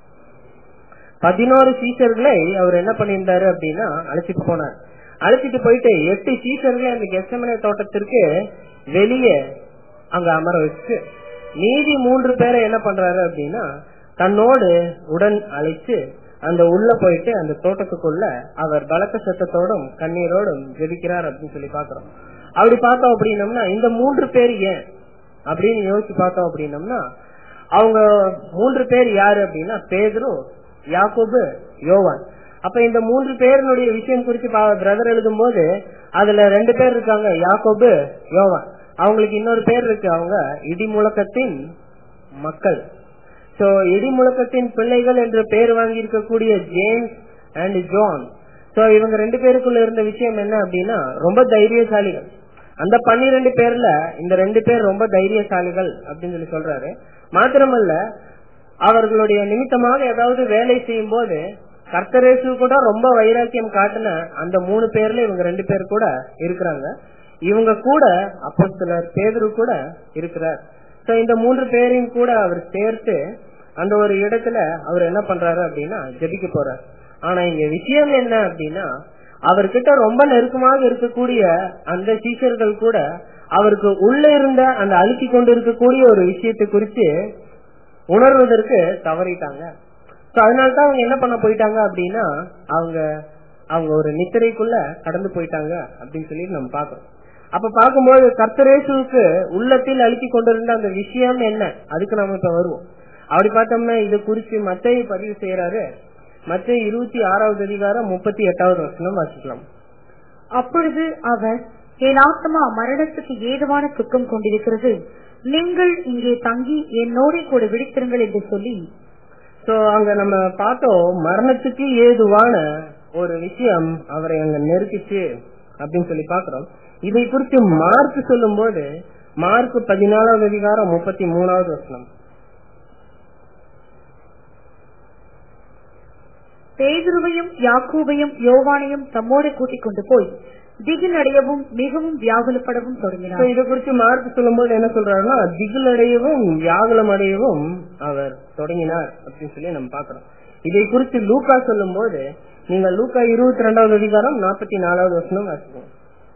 பதினோரு சீஷர்களை அவர் என்ன பண்ணியிருந்தாரு அப்படின்னா அழைச்சிட்டு போனார் அழைச்சிட்டு போயிட்டு எட்டு சீஷர்களை அந்த கெச்சமனை தோட்டத்திற்கு வெளியே அங்க அமர வச்சு மீதி மூன்று பேரை என்ன பண்றாரு அப்படின்னா தன்னோடு உடன் அழைச்சு அந்த உள்ள போயிட்டு அந்த தோட்டத்துக்குள்ள அவர் பலத்த சத்தத்தோடும் கண்ணீரோடும் ஜெபிக்கிறார் அப்படின்னு சொல்லி பாக்குறோம் அப்படி பார்த்தோம் அப்படின்னம்னா இந்த மூன்று பேர் ஏன் அப்படின்னு யோசிச்சு பார்த்தோம் அப்படின்னம்னா அவங்க மூன்று பேர் யாரு அப்படின்னா பேதுரு யாக்கோபு யோவான் அப்ப இந்த மூன்று பேருடைய விஷயம் குறித்து பிரதர் எழுதும் போது அதுல ரெண்டு பேர் இருக்காங்க யாக்கோபு யோவான் அவங்களுக்கு இன்னொரு பேர் இருக்கு அவங்க இடி முழக்கத்தின் மக்கள் சோ இடி முழக்கத்தின் பிள்ளைகள் என்று பேர் வாங்கி இருக்கக்கூடிய ஜேம்ஸ் அண்ட் ஜான் சோ இவங்க ரெண்டு பேருக்குள்ள இருந்த விஷயம் என்ன அப்படின்னா ரொம்ப தைரியசாலிகள் அந்த பன்னிரெண்டு பேர்ல இந்த ரெண்டு பேர் ரொம்ப தைரியசாலிகள் அப்படின்னு சொல்லி சொல்றாரு மாத்திரமல்ல அவர்களுடைய நிமித்தமாக ஏதாவது வேலை செய்யும் போது கர்த்தரேசு கூட ரொம்ப வைராக்கியம் காட்டின அந்த மூணு பேர்ல இவங்க ரெண்டு பேர் கூட இருக்கிறாங்க இவங்க கூட அப்போ சிலர் பேதரு கூட இருக்கிறார் சோ இந்த மூன்று பேரையும் கூட அவர் சேர்த்து அந்த ஒரு இடத்துல அவர் என்ன பண்றாரு அப்படின்னா ஜெபிக்க போறார் ஆனா இங்க விஷயம் என்ன அப்படின்னா அவர்கிட்ட ரொம்ப நெருக்கமாக இருக்கக்கூடிய அந்த சீஷர்கள் கூட அவருக்கு உள்ள இருந்த அந்த அழுக்கி கொண்டு இருக்கக்கூடிய ஒரு விஷயத்தை குறித்து உணர்வதற்கு தவறிட்டாங்க சோ அதனாலதான் அவங்க என்ன பண்ண போயிட்டாங்க அப்படின்னா அவங்க அவங்க ஒரு நித்திரைக்குள்ள கடந்து போயிட்டாங்க அப்படின்னு சொல்லி நம்ம பாக்குறோம் அப்ப பார்க்கும்போது கர்த்தரேசுவுக்கு உள்ளத்தில் அழுக்கி கொண்டிருந்த அந்த விஷயம் என்ன அதுக்கு நம்ம இப்ப வருவோம் அப்படி பார்த்தோம்னா இது குறித்து மத்திய பதிவு செய்யறாரு மத்திய இருபத்தி ஆறாவது அதிகாரம் முப்பத்தி எட்டாவது வசனம் வாசிக்கலாம் அப்பொழுது அவர் என் ஆத்மா மரணத்துக்கு ஏதுவான துக்கம் கொண்டிருக்கிறது நீங்கள் இங்கே தங்கி என்னோட கூட விழித்திருங்கள் என்று சொல்லி சோ அங்க நம்ம பார்த்தோம் மரணத்துக்கு ஏதுவான ஒரு விஷயம் அவரை அங்க நெருக்கிச்சு அப்படின்னு சொல்லி பாக்குறோம் இதை குறித்து மார்க் சொல்லும் போது மார்க் பதினாலாவது அதிகாரம் முப்பத்தி மூணாவது வசனம் பேதுருவையும் யாக்கூபையும் யோவானையும் தம்மோடு கூட்டிக் கொண்டு போய் திகில் அடையவும் மிகவும் வியாகுலப்படவும் So, தொடங்கினார் இதை குறித்து மார்க் சொல்லும்போது என்ன சொல்றாருன்னா திகில் அடையவும் வியாகுலம் அடையவும் அவர் தொடங்கினார் அப்படின்னு சொல்லி நம்ம பாக்குறோம் இதை குறித்து லூக்கா சொல்லும் போது நீங்க லூக்கா இருபத்தி ரெண்டாவது அதிகாரம் நாற்பத்தி நாலாவது வசனம் வாசிக்கணும்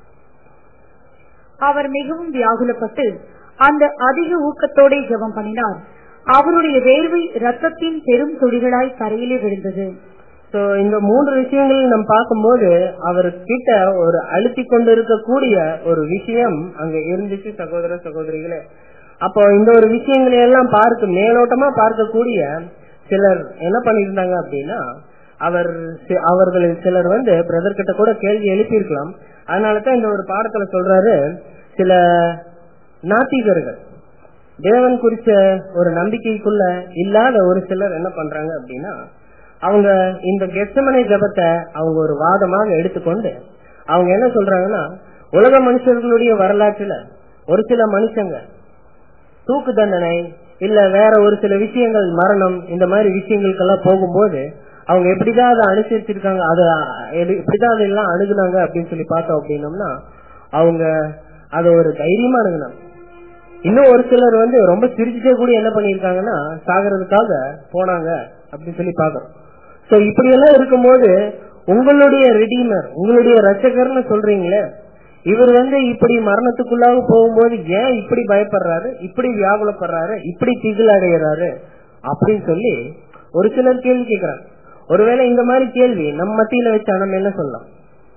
அவர் மிகவும் வியாகுலப்பட்டு அந்த அதிக ஊக்கத்தோட ஜெபம் பண்ணினார் அவருடைய வேர்வை ரத்தத்தின் பெரும் துளிகளாய் தரையிலே விழுந்தது சோ இந்த மூன்று விஷயங்கள் நம்ம பார்க்கும்போது அவர் கிட்ட ஒரு அழுத்தி கொண்டு இருக்கக்கூடிய ஒரு விஷயம் அங்க இருந்துச்சு சகோதர சகோதரிகளே அப்போ இந்த ஒரு விஷயங்களை எல்லாம் பார்க்க மேலோட்டமா பார்க்கக்கூடிய சிலர் என்ன பண்ணிருந்தாங்க அப்படின்னா அவர் சி- அவர்களில் சிலர் வந்து பிரதர் கிட்ட கூட கேள்வி எழுப்பியிருக்கலாம் அதனாலதான் இந்த ஒரு பாடத்துல சொல்றாரு சில நாத்திகர்கள் தேவன் குறிச்ச ஒரு நம்பிக்கைக்குள்ள இல்லாத ஒரு சிலர் என்ன பண்றாங்க அப்படின்னா அவங்க இந்த கெச்சமனை ஜபத்தை அவங்க ஒரு வாதமாக எடுத்துக்கொண்டு அவங்க என்ன சொல்றாங்கன்னா உலக மனுஷர்களுடைய வரலாற்றுல ஒரு சில மனுஷங்க தூக்கு தண்டனை இல்ல வேற ஒரு சில விஷயங்கள் மரணம் இந்த மாதிரி விஷயங்களுக்கெல்லாம் போகும்போது அவங்க எப்படிதான் அதை அனுசரிச்சிருக்காங்க அதை எது- எப்படிதான் அதெல்லாம் அணுகுனாங்க அப்படின்னு சொல்லி பார்த்தோம் அப்படின்னம்னா அவங்க அதை ஒரு தைரியமா அணுகுனாங்க இன்னும் ஒரு சிலர் வந்து ரொம்ப சிரிச்சுட்டே கூட என்ன பண்ணிருக்காங்கன்னா சாகிறதுக்காக போனாங்க அப்படின்னு சொல்லி பாக்குறோம் சோ இப்படி எல்லாம் இருக்கும்போது உங்களுடைய ரெடீமர் உங்களுடைய ரச்சகர்னு சொல்றீங்களே இவர் வந்து இப்படி மரணத்துக்குள்ளாக போகும்போது ஏன் இப்படி பயப்படுறாரு இப்படி வியாகுலப்படுறாரு இப்படி திகில் அடைகிறாரு அப்படின்னு சொல்லி ஒரு சிலர் கேள்வி கேட்கிறாங்க ஒருவேளை இந்த மாதிரி கேள்வி நம்ம மத்தியில வச்சா நம்ம என்ன சொல்லலாம்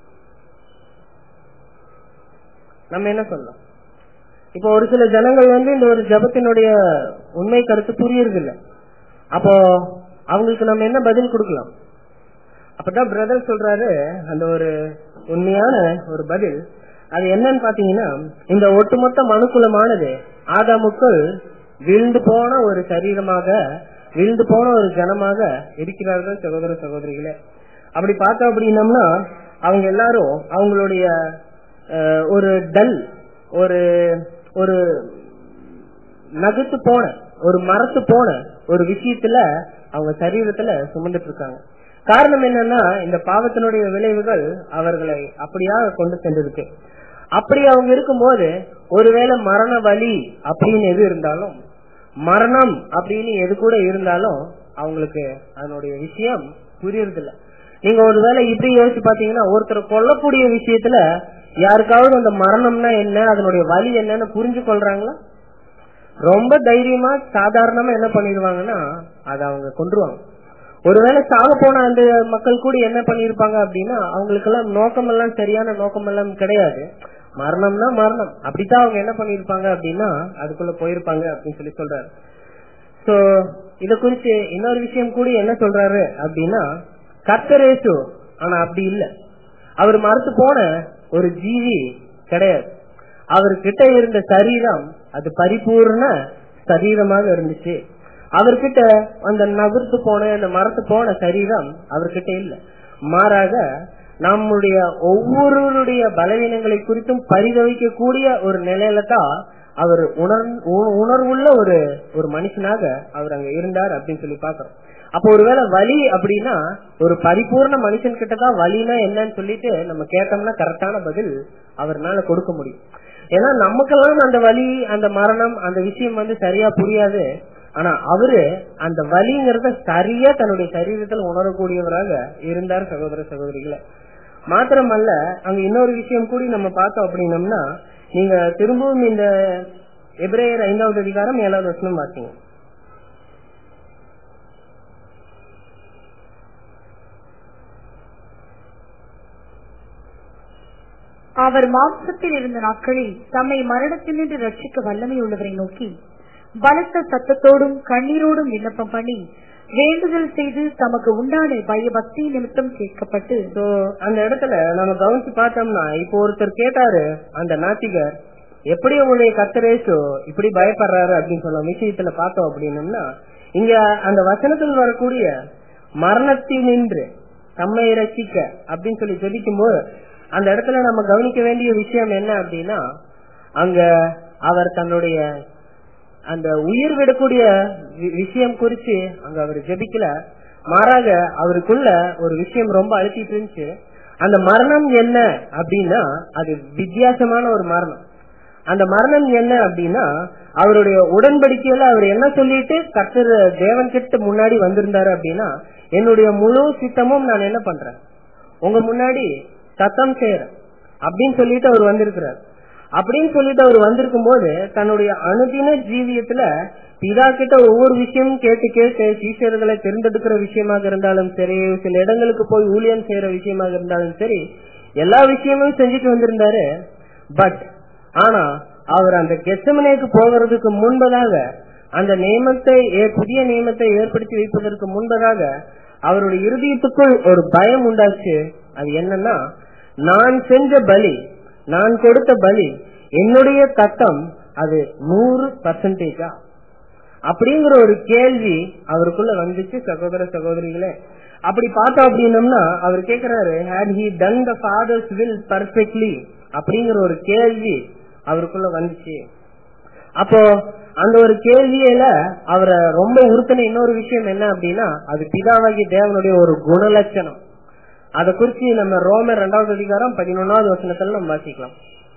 நம்ம என்ன சொல்லலாம் இப்போ ஒரு சில ஜனங்கள் வந்து இந்த ஒரு ஜபத்தினுடைய உண்மை கருத்து புரியுறது இல்ல அப்போ அவங்களுக்கு நம்ம என்ன பதில் கொடுக்கலாம் அப்பதான் பிரதர் சொல்றாரு அந்த ஒரு உண்மையான ஒரு பதில் அது என்னன்னு பாத்தீங்கன்னா இந்த ஒட்டுமொத்த மனுக்குலமானது ஆதாமுக்குள் விழுந்து போன ஒரு சரீரமாக விழுந்து போன ஒரு ஜனமாக இருக்கிறார்கள் சகோதர சகோதரிகளே அப்படி பார்த்தோம் அப்படின்னம்னா அவங்க எல்லாரும் அவங்களுடைய அஹ், ஒரு டல் ஒரு ஒரு நகத்து போன ஒரு மரத்து போன ஒரு விஷயத்துல அவங்க சரீரத்துல சுமந்துட்டு இருக்காங்க காரணம் என்னன்னா இந்த பாவத்தினுடைய விளைவுகள் அவர்களை அப்படியா கொண்டு சென்றிருக்கு அப்படி அவங்க இருக்கும்போது ஒருவேளை மரண வலி அப்படின்னு எது இருந்தாலும் மரணம் அப்படின்னு எது கூட இருந்தாலும் அவங்களுக்கு அதனுடைய விஷயம் புரியறதில்ல நீங்க ஒருவேளை இப்படி யோசிச்சு பாத்தீங்கன்னா ஒருத்தரை கொல்லக்கூடிய விஷயத்துல யாருக்காவது அந்த மரணம்னா என்ன அதனுடைய வலி என்னன்னு புரிஞ்சு கொள்றாங்களா ரொம்ப தைரியமா சாதாரணமா என்ன பண்ணிடுவாங்கன்னா அதை அவங்க கொண்டுருவாங்க ஒருவேளை சாக போன அந்த மக்கள் கூட என்ன பண்ணிருப்பாங்க அப்படின்னா அவங்களுக்கு எல்லாம் நோக்கம் எல்லாம் சரியான நோக்கம் எல்லாம் கிடையாது மரணம்னா மரணம் அப்படித்தான் அவங்க என்ன பண்ணிருப்பாங்க அப்படின்னா அதுக்குள்ள போயிருப்பாங்க அப்படின்னு சொல்லி சொல்றாரு சோ இத குறிச்சு இன்னொரு விஷயம் கூட என்ன சொல்றாரு அப்படின்னா கர்த்தரேசு ஆனா அப்படி இல்ல அவர் மறுத்து போன ஒரு ஜீவி கிடையாது அவர்கிட்ட இருந்த சரீரம் அது பரிபூர்ண சரீரமாக இருந்துச்சு அவர்கிட்ட அந்த நகர்த்து போன அந்த மரத்து போன சரீரம் அவர்கிட்ட இல்ல மாறாக நம்முடைய ஒவ்வொருவருடைய பலவீனங்களை குறித்தும் பரிதவிக்கக்கூடிய ஒரு நிலையில தான் அவர் உணர் உ- உணர்வுள்ள ஒரு ஒரு மனுஷனாக அவர் அங்க இருந்தார் அப்படின்னு சொல்லி பாக்குறோம் அப்போ ஒருவேளை வலி அப்படின்னா ஒரு பரிபூர்ண மனுஷன் கிட்ட தான் வலினா என்னன்னு சொல்லிட்டு நம்ம கேட்டோம்னா கரெக்டான பதில் அவர்னால கொடுக்க முடியும் ஏன்னா நமக்கெல்லாம் அந்த வலி அந்த மரணம் அந்த விஷயம் வந்து சரியா புரியாது ஆனா அவரு அந்த வலிங்கிறத சரியா தன்னுடைய சரீரத்தில் உணரக்கூடியவராக இருந்தார் சகோதர சகோதரிகளை மாத்திரமல்ல அங்க இன்னொரு விஷயம் கூடி நம்ம பார்த்தோம் அப்படின்னம்னா நீங்க திரும்பவும் இந்த எபிரேயர் ஐந்தாவது அதிகாரம் ஏழாவது வசனம் பார்த்தீங்க அவர் மாம்சத்தில் இருந்த நாட்களில் தம்மை மரணத்தினின்று ரட்சிக்க வல்லமை உள்ளவரை நோக்கி பலத்த சத்தத்தோடும் கண்ணீரோடும் விண்ணப்பம் பண்ணி வேண்டுதல் செய்து தமக்கு உண்டான பயபக்தி நிமித்தம் கேட்கப்பட்டு சோ அந்த இடத்துல நம்ம கவனிச்சு பார்த்தோம்னா இப்போ ஒருத்தர் கேட்டாரு அந்த நாத்திகர் எப்படி உங்களுடைய கத்தரேசு இப்படி பயப்படுறாரு அப்படின்னு சொல்ல விஷயத்துல பார்த்தோம் அப்படின்னம்னா இங்க அந்த வசனத்தில் வரக்கூடிய மரணத்தினின்று தம்மை ரசிக்க அப்படின்னு சொல்லி ஜெபிக்கும் போது அந்த இடத்துல நம்ம கவனிக்க வேண்டிய விஷயம் என்ன அப்படின்னா அங்க அவர் தன்னுடைய அந்த உயிர் விடக்கூடிய வி- விஷயம் குறிச்சு அங்க அவர் ஜெபிக்கல மாறாக அவருக்குள்ள ஒரு விஷயம் ரொம்ப அழுத்திட்டு இருந்துச்சு அந்த மரணம் என்ன அப்படின்னா அது வித்தியாசமான ஒரு மரணம் அந்த மரணம் என்ன அப்படின்னா அவருடைய உடன்படிக்கையில அவர் என்ன சொல்லிட்டு கர்த்தர் தேவன் கிட்ட முன்னாடி வந்திருந்தாரு அப்படின்னா என்னுடைய முழு சித்தமும் நான் என்ன பண்றேன் உங்க முன்னாடி சத்தம் செய்யறேன் அப்படின்னு சொல்லிட்டு அவர் வந்திருக்கிறார் அப்படின்னு சொல்லிட்டு அவர் வந்திருக்கும் போது தன்னுடைய அனுதின ஜீவியத்துல பிதா கிட்ட ஒவ்வொரு விஷயமும் கேட்டு கேட்டு சீஷர்களை தேர்ந்தெடுக்கிற விஷயமாக இருந்தாலும் சரி சில இடங்களுக்கு போய் ஊழியம் செய்யற விஷயமாக இருந்தாலும் சரி எல்லா விஷயமும் செஞ்சுட்டு வந்திருந்தாரு பட் ஆனா அவர் அந்த கெசமனேக்கு போகிறதுக்கு முன்பதாக அந்த நியமத்தை ஏ- புதிய நியமத்தை ஏற்படுத்தி வைப்பதற்கு முன்பதாக அவருடைய இருதயத்துக்குள் ஒரு பயம் உண்டாச்சு அது என்னன்னா நான் செஞ்ச பலி நான் கொடுத்த பலி என்னுடைய தத்தம் அது நூறு பர்சன்டேஜா அப்படிங்கிற ஒரு கேள்வி அவருக்குள்ள வந்துச்சு சகோதர சகோதரிகளே அப்படி பார்த்தோம் அப்படின்னம்னா அவர் கேக்குறாரு had he done the father's will perfectly அப்படிங்கிற ஒரு கேள்வி அவருக்குள்ள வந்துச்சு அப்போ அந்த ஒரு கேள்வியில அவரை ரொம்ப உறுத்தின இன்னொரு விஷயம் என்ன அப்படின்னா அது பிதாவாகி தேவனுடைய ஒரு குணலட்சணம் அதை குறிச்சு நம்ம ரோமர் இரண்டாவது அதிகாரம் பதினொன்னாவது வசனத்துல நம்ம வாசிக்கலாம்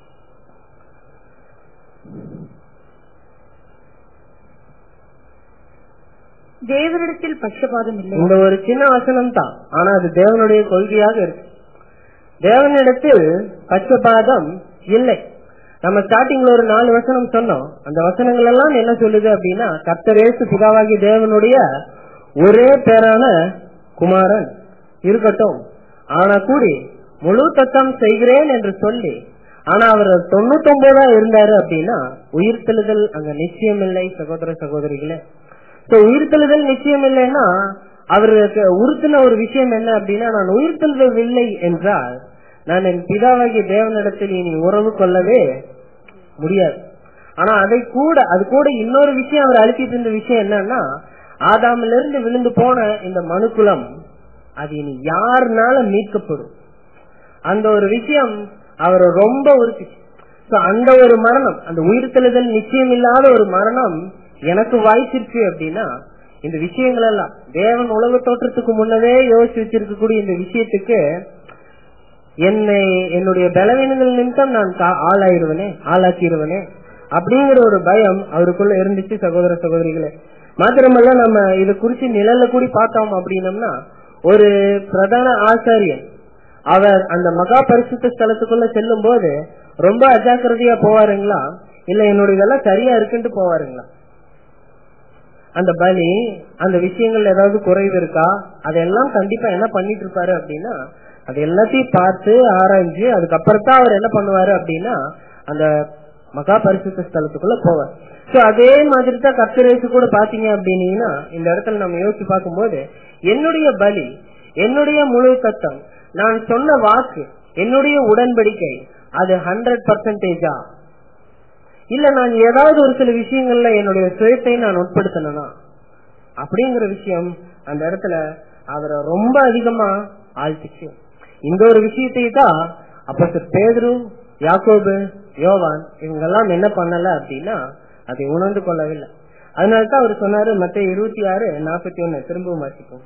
தேவனிடத்தில் பட்சபாதம் இல்லை இந்த ஒரு சின்ன வசனம் தான் ஆனா அது தேவனுடைய கொள்கையாக இருக்கு தேவனிடத்தில் பட்சபாதம் இல்லை நம்ம ஸ்டார்டிங்ல ஒரு நாலு வசனம் சொன்னோம் அந்த வசனங்கள் எல்லாம் என்ன சொல்லுது அப்படின்னா கர்த்தரேசு பிதாவாகி தேவனுடைய ஒரே பேரான குமாரன் இருக்கட்டும் ஆனா கூடி முழு தத்தம் செய்கிறேன் என்று சொல்லி ஆனா அவர் தொண்ணூத்தி ஒன்பதா இருந்தாரு அப்படின்னா உயிர்த்தெழுதல் அங்க நிச்சயம் இல்லை சகோதர சகோதரிகளே So, உயிர்த்தெழுதல் நிச்சயம் இல்லைன்னா அவருக்கு உறுத்தின ஒரு விஷயம் என்ன அப்படின்னா நான் உயிர்த்தெழுதவில்லை என்றால் நான் என் பிதாவாகிய தேவனிடத்தில் இனி உறவு கொள்ளவே முடியாது ஆனா அதை கூட அது கூட இன்னொரு விஷயம் அவர் அழுத்திட்டு இருந்த விஷயம் என்னன்னா ஆதாமிலிருந்து இருந்து விழுந்து போன இந்த மனுக்குலம் அது இனி யாருனால மீட்கப்படும் அந்த ஒரு விஷயம் அவர் ரொம்ப உறுத்திச்சு So, அந்த ஒரு மரணம் அந்த உயிர்த்தெழுதல் நிச்சயம் இல்லாத ஒரு மரணம் எனக்கு வாய்ச்சிருச்சு அப்படின்னா இந்த விஷயங்கள் எல்லாம் தேவன் உலக தோற்றத்துக்கு முன்னவே யோசிச்சு வச்சிருக்கக்கூடிய இந்த விஷயத்துக்கு என்னை என்னுடைய பலவீனங்கள் நிமித்தம் நான் கா- ஆளாயிருவனே ஆளாக்கிடுவனே அப்படிங்கிற ஒரு பயம் அவருக்குள்ள இருந்துச்சு சகோதர சகோதரிகளே மாத்திரமல்ல நம்ம இத குறிச்சு நிழல்ல கூடி பார்த்தோம் அப்படின்னம்னா ஒரு பிரதான ஆசாரியன் அவர் அந்த மகா பரிசுத்த ஸ்தலத்துக்குள்ள செல்லும் போது ரொம்ப அஜாக்கிரதையா போவாருங்களா இல்ல என்னோட இதெல்லாம் சரியா இருக்குன்ட்டு போவாருங்களா அந்த பலி அந்த விஷயங்கள் ஏதாவது குறைவு இருக்கா அதெல்லாம் கண்டிப்பா என்ன பண்ணிட்டு இருப்பாரு அப்படின்னா அது எல்லாத்தையும் பார்த்து ஆராய்ஞ்சு அதுக்கப்புறம் தான் அவர் என்ன பண்ணுவாரு அப்படின்னா அந்த மகா பரிசுத்த ஸ்தலத்துக்குள்ள போவார் சோ அதே மாதிரி தான் கர்த்தரேசு கூட பாத்தீங்க அப்படின்னீங்கன்னா இந்த இடத்துல நம்ம யோசிச்சு பார்க்கும்போது என்னுடைய பலி என்னுடைய முழு தத்தம் நான் சொன்ன வாக்கு என்னுடைய உடன்படிக்கை அது ஹண்ட்ரட் பர்சன்டேஜா இல்ல நான் ஏதாவது ஒரு சில விஷயங்கள்ல என்னுடைய சுயத்தை நான் உட்படுத்தனா அப்படிங்கிற விஷயம் அந்த இடத்துல அவரை ரொம்ப அதிகமா ஆழ்த்துச்சு இந்த ஒரு விஷயத்தை தான் அப்ப பேதுரு யாக்கோபு யோவான் இவங்க எல்லாம் என்ன பண்ணல அப்படின்னா அதை உணர்ந்து கொள்ளவில்லை அதனாலதான் அவர் சொன்னாரு மத்த இருபத்தி ஆறு நாற்பத்தி ஒன்னு திரும்பவும் வாசிப்போம்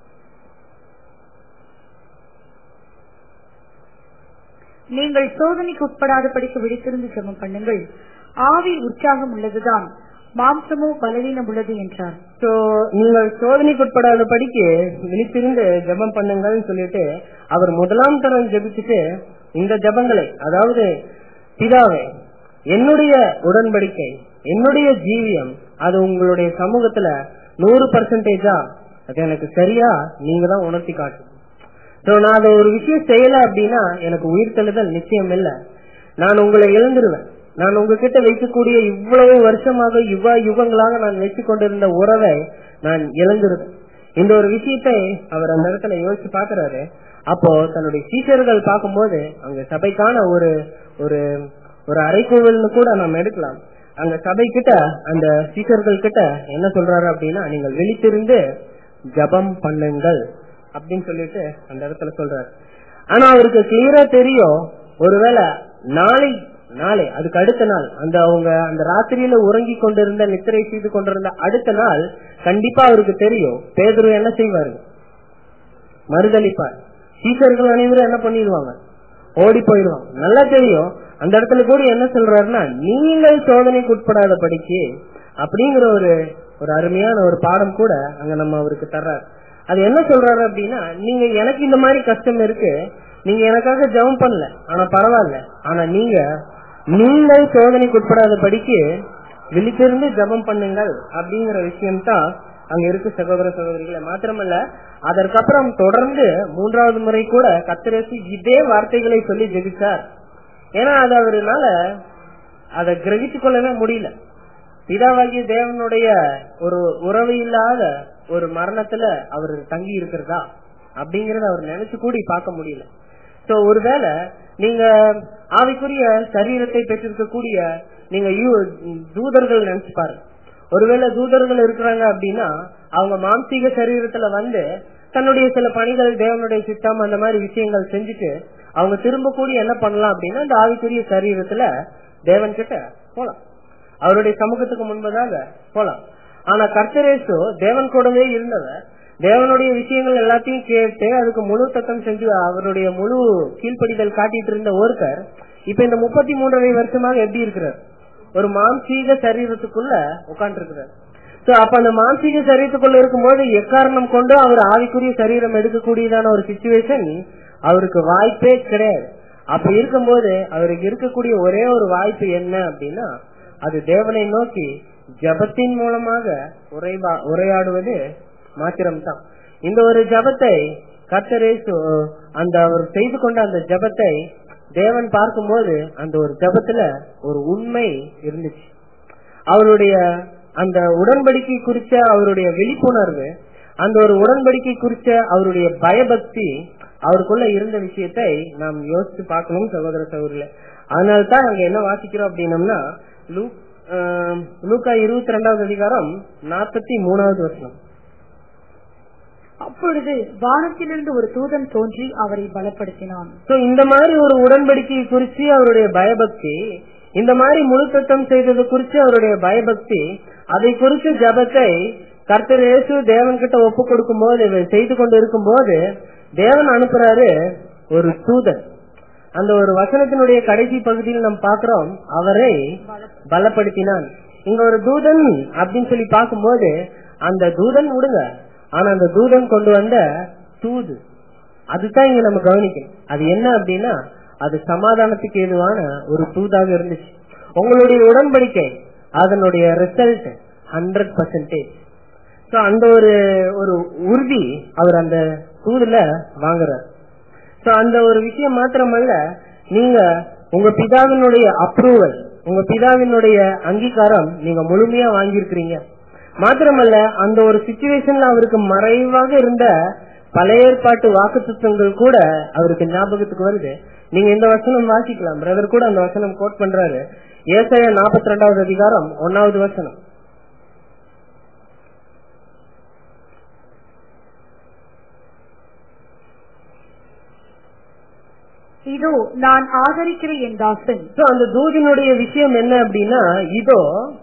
நீங்கள் சோதனைக்கு உட்படாதபடிக்கு விழித்திருந்து ஜெபம் பண்ணுங்கள் ஆவி உற்சாகம் உள்ளதுதான் மாம்சமோ பலவீனம் உள்ளது என்றார் சோ நீங்கள் சோதனைக்கு உட்படாத படிக்கு விழித்திருந்து ஜெபம் பண்ணுங்கள்னு சொல்லிட்டு அவர் முதலாம் தரம் ஜெபிச்சுட்டு இந்த ஜெபங்களை அதாவது பிதாவே என்னுடைய உடன்படிக்கை என்னுடைய ஜீவியம் அது உங்களுடைய சமூகத்துல நூறு பர்சன்டேஜா அது எனக்கு சரியா நீங்க தான் உணர்த்தி காட்டும் சோ நான் அதை ஒரு விஷயம் செய்யல அப்படின்னா எனக்கு உயிர் தெழுதல் நிச்சயம் இல்ல நான் உங்களை இழந்துருவேன் நான் உங்ககிட்ட வைக்கக்கூடிய இவ்வளவு வருஷமாக யுவ யுகங்களாக நான் வச்சு கொண்டிருந்த உறவை நான் இழந்துருவேன் இந்த ஒரு விஷயத்தை அவர் அந்த இடத்துல யோசிச்சு பாக்குறாரு அப்போ தன்னுடைய சீஷர்கள் பார்க்கும்போது அங்க சபைக்கான ஒரு ஒரு ஒரு அரைக்கோவில்னு கூட நாம் எடுக்கலாம் அங்க சபை கிட்ட அந்த சீஷர்கள் கிட்ட என்ன சொல்றாரு அப்படின்னா நீங்கள் விழித்திருந்து ஜபம் பண்ணுங்கள் அப்படின்னு சொல்லிட்டு அந்த இடத்துல சொல்றாரு ஆனா அவருக்கு கிளியரா தெரியும் ஒருவேளை நாளை நாளை அதுக்கு அடுத்த நாள் அந்த அவங்க அந்த ராத்திரியில உறங்கி கொண்டிருந்த நித்திரை செய்து கொண்டிருந்த அடுத்த நாள் கண்டிப்பா அவருக்கு தெரியும் பேதுரு என்ன செய்வாரு மறுதளிப்பார் சீசர்கள் அனைவரும் என்ன பண்ணிடுவாங்க ஓடி போயிடுவாங்க நல்லா தெரியும் அந்த இடத்துல கூட என்ன சொல்றாருன்னா நீங்கள் சோதனைக்கு உட்படாத படிக்கு அப்படிங்கிற ஒரு ஒரு அருமையான ஒரு பாடம் கூட அங்க நம்ம அவருக்கு தர்றாரு அது என்ன சொல்றாரு அப்படின்னா நீங்க எனக்கு இந்த மாதிரி கஷ்டம் இருக்கு நீங்க எனக்காக ஜெபம் பண்ணல ஆனா பரவாயில்ல ஆனா நீங்க நீங்கள் சோதனைக்கு உட்படாத படிக்கு விழித்திருந்து ஜெபம் பண்ணுங்கள் அப்படிங்கிற விஷயம் தான் அங்க இருக்கு சகோதர சகோதரிகளை மாத்திரமல்ல அதற்கப்புறம் தொடர்ந்து மூன்றாவது முறை கூட கத்திரேசி இதே வார்த்தைகளை சொல்லி ஜெபிச்சார் ஏன்னா அது அவருனால அதை கிரகித்துக் கொள்ளவே முடியல பிதாவாகிய தேவனுடைய ஒரு உறவு இல்லாத ஒரு மரணத்துல அவர் தங்கி இருக்கிறதா அப்படிங்கறத அவர் நினைச்சு கூடி பார்க்க முடியல சோ ஒருவேளை நீங்க ஆவிக்குரிய சரீரத்தை பெற்றிருக்கக்கூடிய நீங்க யூ- தூதர்கள் நினைச்சு பாருங்க ஒருவேளை தூதர்கள் இருக்கிறாங்க அப்படின்னா அவங்க மாம்சீக சரீரத்துல வந்து தன்னுடைய சில பணிகள் தேவனுடைய சித்தம் அந்த மாதிரி விஷயங்கள் செஞ்சுட்டு அவங்க திரும்ப கூடி என்ன பண்ணலாம் அப்படின்னா இந்த ஆவிக்குரிய சரீரத்துல தேவன் கிட்ட போலாம் அவருடைய சமூகத்துக்கு முன்பதாக போலாம் ஆனா கர்த்தரேசு தேவன் கூடவே இருந்தவர் தேவனுடைய விஷயங்கள் எல்லாத்தையும் கேட்டு அதுக்கு முழு தத்தம் செஞ்சு அவருடைய முழு கீழ்ப்படிதல் காட்டிட்டு இருந்த ஒருத்தர் இப்ப இந்த முப்பத்தி மூன்றரை வருஷமாக எப்படி இருக்கிறார் ஒரு மாம்சீக சரீரத்துக்குள்ள உட்கார்ந்து இருக்கிறார் சோ அப்ப அந்த மாம்சீக சரீரத்துக்குள்ள இருக்கும்போது எக்காரணம் கொண்டு அவர் ஆவிக்குரிய சரீரம் எடுக்கக்கூடியதான ஒரு சுச்சுவேஷன் அவருக்கு வாய்ப்பே கிடையாது அப்ப இருக்கும்போது அவருக்கு இருக்கக்கூடிய ஒரே ஒரு வாய்ப்பு என்ன அப்படின்னா அது தேவனை நோக்கி ஜபத்தின் மூலமாக உரைபா- உரையாடுவது மாத்திரம்தான் இந்த ஒரு ஜபத்தை கர்த்தரேசு அந்த அவர் செய்து கொண்ட அந்த ஜபத்தை தேவன் பார்க்கும்போது அந்த ஒரு ஜபத்துல ஒரு உண்மை இருந்துச்சு அவருடைய அந்த உடன்படிக்கை குறித்த அவருடைய விழிப்புணர்வு அந்த ஒரு உடன்படிக்கை குறித்த அவருடைய பயபக்தி அவருக்குள்ள இருந்த விஷயத்தை நாம் யோசிச்சு பார்க்கணும் சகோதர சகோதரில அதனால்தான் அங்க என்ன வாசிக்கிறோம் அப்படின்னம்னா லூக்- ஆஹ், லூக்கா இருபத்தி ரெண்டாவது அதிகாரம் நாற்பத்தி மூணாவது வருஷம் அப்பொழுது வானத்திலிருந்து ஒரு தூதன் தோன்றி அவரை பலப்படுத்தினான் சோ இந்த மாதிரி ஒரு உடன்படிக்கை குறித்து அவருடைய பயபக்தி இந்த மாதிரி முழு தத்தம் செய்தது குறித்து அவருடைய பயபக்தி அதை குறித்து ஜபத்தை கர்த்தர் இயேசு தேவன் கிட்ட ஒப்பு கொடுக்கும் போது இவர் செய்து கொண்டு இருக்கும் போது தேவன் அனுப்புறாரு ஒரு தூதன் அந்த ஒரு வசனத்தினுடைய கடைசி பகுதியில் நாம் பார்க்கிறோம் அவரை பலப்படுத்தினான் இங்க ஒரு தூதன் அப்படின்னு சொல்லி பார்க்கும்போது அந்த தூதன் விடுங்க ஆனா அந்த தூதன் கொண்டு வந்த தூது அதுதான் இங்க நம்ம கவனிக்கணும் அது என்ன அப்படின்னா அது சமாதானத்துக்கு ஏதுவான ஒரு தூதாக இருந்துச்சு உங்களுடைய உடன்படிக்கை அதனுடைய ரிசல்ட் ஹண்ட்ரட் பர்சன்டேஜ் சோ அந்த ஒரு ஒரு உறுதி அவர் அந்த தூதுல வாங்குறார் சோ அந்த ஒரு விஷயம் மாத்திரமல்ல நீங்க உங்க பிதாவினுடைய அப்ரூவல் உங்க பிதாவினுடைய அங்கீகாரம் நீங்க முழுமையா வாங்கியிருக்கிறீங்க மாத்திரமல்ல அந்த ஒரு சுச்சுவேஷன்ல அவருக்கு மறைவாக இருந்த பழைய ஏற்பாட்டு வாக்குத்தங்கள் கூட அவருக்கு ஞாபகத்துக்கு வருது நீங்க இந்த வசனம் வாசிக்கலாம் பிரதர் கூட அந்த வசனம் கோட் பண்றாரு ஏசாயா நாற்பத்தி ரெண்டாவது அதிகாரம் ஒன்னாவது வசனம் இதோ நான் ஆதரிக்கிற என் தாசன் So, அந்த தூதினுடைய விஷயம் என்ன அப்படின்னா இதோ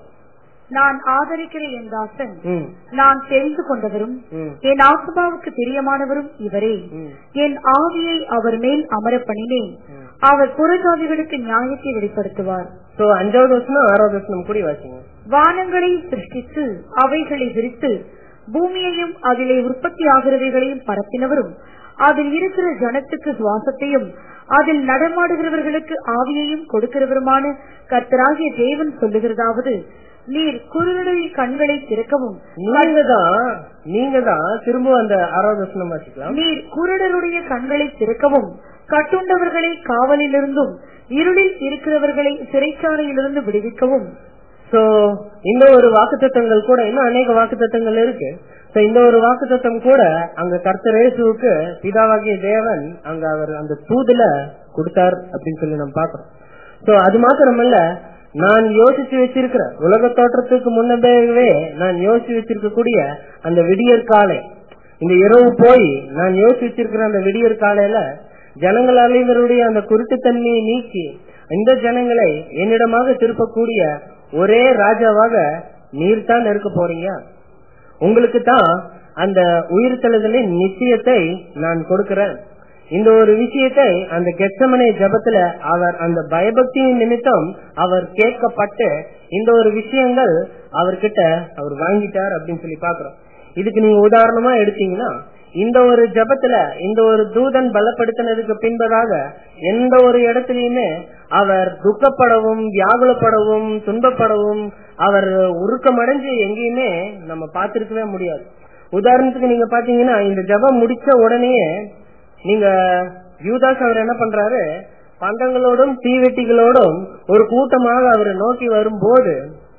நான் ஆதரிக்கிற என் தாசன் ம், நான் தெரிந்து கொண்டவரும் ம், என் ஆத்மாவுக்கு பிரியமானவரும் இவரே ம், என் ஆவியை அவர் மேல் அமர பண்ணினேன் ம். அவர் புறஜாதிகளுக்கு நியாயத்தை வெளிப்படுத்துவார் So, அஞ்சாவது வசனம் ஆறாவது வசனம் கூடி வாசிங்க வானங்களை சிருஷ்டித்து அவைகளை விரித்து பூமியையும் அதிலே உற்பத்தி ஆகிறவைகளையும் பரப்பினவரும் அதில் இருக்கிற ஜனத்துக்கு சுவாசத்தையும் அதில் நடமாடுகிறவர்களுக்கு ஆவியையும் கொடுக்கிறவருமான கர்த்தராகிய தேவன் சொல்லுகிறதாவது நீர் குருடரின் கண்களை திறக்கவும் நீங்க தான் நீங்க தான் திரும்ப அந்த ஆறாவது வசனம் வாசிக்கலாம் நீர் குருடருடைய கண்களை திறக்கவும் கட்டுண்டவர்களை காவலிலிருந்தும் இருளில் இருக்கிறவர்களை சிறைச்சாலையிலிருந்து விடுவிக்கவும் சோ இந்த ஒரு வாக்குத்தத்தங்கள் கூட இன்னும் அநேக வாக்குத்தத்தங்கள் இருக்கு சோ இந்த ஒரு வாக்குத்தத்தம் கூட அங்க கர்த்தர் இயேசுவுக்கு பிதாவாகிய தேவன் அங்க அவர் அந்த தூதுல கொடுத்தார் அப்படின்னு சொல்லி நம்ம பாக்குறோம் சோ அது மாத்திரமல்ல நான் யோசிச்சு வச்சிருக்கிற உலக தோற்றத்துக்கு முன்னதாகவே நான் யோசிச்சு வச்சிருக்கக்கூடிய அந்த விடியற் காலை இந்த இரவு போய் நான் யோசிச்சு வச்சிருக்கிற அந்த விடியற் காலையில ஜனங்கள் அனைவருடைய அந்த குருட்டுத்தன்மையை நீக்கி இந்த ஜனங்களை என்னிடமாக திருப்பக்கூடிய ஒரே ராஜாவாக நீர் தான் இருக்க போறீங்க உங்களுக்கு தான் அந்த உயிர்த்தெழுதலின் நிச்சயத்தை நான் கொடுக்கிறேன் இந்த ஒரு விஷயத்தை அந்த கெச்சமனை ஜபத்துல அவர் அந்த பயபக்தியின் நிமித்தம் அவர் கேட்கப்பட்டு இந்த ஒரு விஷயங்கள் அவர்கிட்ட அவர் வாங்கிட்டார் அப்படின்னு சொல்லி பாக்குறோம் இதுக்கு நீங்க உதாரணமா எடுத்தீங்கன்னா இந்த ஒரு ஜபத்துல இந்த ஒரு தூதன் பலப்படுத்தினதுக்கு பின்பதாக எந்த ஒரு இடத்துலயுமே அவர் துக்கப்படவும் வியாகுலப்படவும் துன்பப்படவும் அவர் உருக்கமடைஞ்சு எங்கேயுமே நம்ம பார்த்திருக்கவே முடியாது உதாரணத்துக்கு நீங்க பாத்தீங்கன்னா இந்த ஜபம் முடிச்ச உடனே நீங்க யூதாஸ் அவர் என்ன பண்றாரு பந்தங்களோடும் தீவெட்டிகளோடும் ஒரு கூட்டமாக அவர் நோக்கி வரும்போது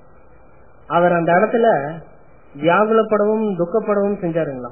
அவர் அந்த இடத்துல வியாகுலப்படவும் துக்கப்படவும் செஞ்சாருங்களா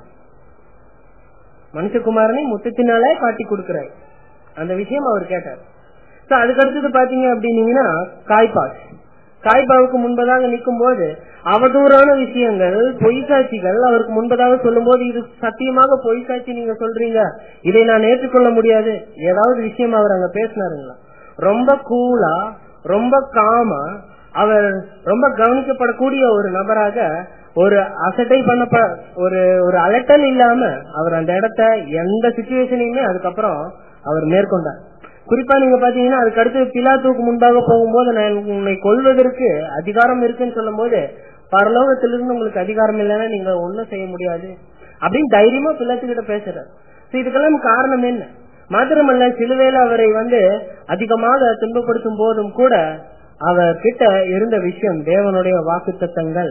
மனுஷகுமாரனை முத்தத்தினாலே காட்டி கொடுக்கிறார் அந்த விஷயம் அவர் கேட்டார் சோ அதுக்கு அடுத்தது பாத்தீங்க அப்படின்னீங்கன்னா காய்பாஸ் காய்பாவுக்கு முன்பதாக நிற்கும் போது அவதூறான விஷயங்கள் பொய் சாட்சிகள் அவருக்கு முன்பதாக சொல்லும் போது இது சத்தியமாக பொய் சாட்சி நீங்க சொல்றீங்க இதை நான் ஏற்றுக்கொள்ள முடியாது ஏதாவது விஷயம் அவர் அங்க பேசினாருங்களா ரொம்ப கூலா ரொம்ப காமா அவர் ரொம்ப கவனிக்கப்படக்கூடிய ஒரு நபராக ஒரு அசட்டை பண்ண ஒரு ஒரு அலட்டல் இல்லாம அவர் அந்த இடத்த எந்த சுச்சுவேஷனையுமே அதுக்கப்புறம் அவர் மேற்கொண்டார் குறிப்பா நீங்க பாத்தீங்கன்னா அதுக்கு அடுத்து பிலாத்துக்கு முன்பாக போகும்போது நான் உன்னை கொள்வதற்கு அதிகாரம் இருக்குன்னு சொல்லும் போது பரலோகத்திலிருந்து உங்களுக்கு அதிகாரம் இல்லைன்னா நீங்க ஒண்ணும் செய்ய முடியாது அப்படின்னு தைரியமா பிள்ளாத்துக்கிட்ட பேசுறாரு இதுக்கெல்லாம் காரணம் என்ன மாத்திரமல்ல சிலுவையில அவரை வந்து அதிகமாக துன்பப்படுத்தும் போதும் கூட அவர் கிட்ட இருந்த விஷயம் தேவனுடைய வாக்கு தத்தங்கள்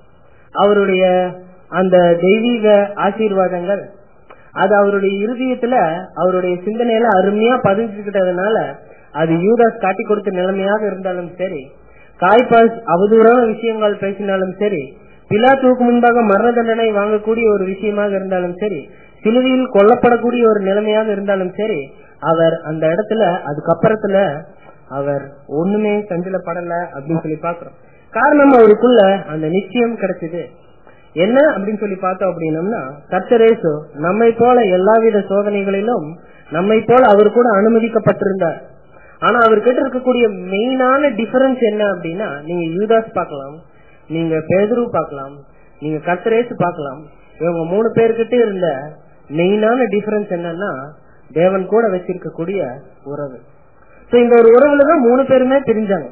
அவருடைய அந்த தெய்வீக ஆசீர்வாதங்கள் அது அவருடைய இருதயத்துல அவருடைய சிந்தனையில அருமையா பதிஞ்சுக்கிட்டதுனால அது யூதாஸ் காட்டி கொடுத்த நிலைமையாக இருந்தாலும் சரி காய்பாஸ் அவதூறான விஷயங்கள் பேசினாலும் சரி பிலாத்துவுக்கு முன்பாக மரண தண்டனை வாங்கக்கூடிய ஒரு விஷயமாக இருந்தாலும் சரி சிலுவையில் கொல்லப்படக்கூடிய ஒரு நிலைமையாக இருந்தாலும் சரி அவர் அந்த இடத்துல அதுக்கப்புறத்துல அவர் ஒண்ணுமே சஞ்சலப்படல அப்படின்னு சொல்லி பாக்குறோம் காரணம் அவருக்குள்ள அந்த நிச்சயம் கிடைச்சது என்ன அப்படின்னு சொல்லி பார்த்தோம் அப்படின்னம்னா கர்த்தரேசு நம்மை போல எல்லாவித சோதனைகளிலும் நம்மை போல அவர் கூட அனுமதிக்கப்பட்டிருந்தார் ஆனா அவர்கிட்ட இருக்கக்கூடிய மெயினான டிஃபரன்ஸ் என்ன அப்படின்னா நீங்க யூதாஸ் பார்க்கலாம் நீங்க பேதுரு பார்க்கலாம் நீங்க கர்த்தரேசு பார்க்கலாம் இவங்க மூணு பேர்கிட்ட இருந்த மெயினான டிஃபரன்ஸ் என்னன்னா தேவன் கூட வச்சிருக்கக்கூடிய உறவு சோ இந்த ஒரு உறவுல தான் மூணு பேருமே தெரிஞ்சாங்க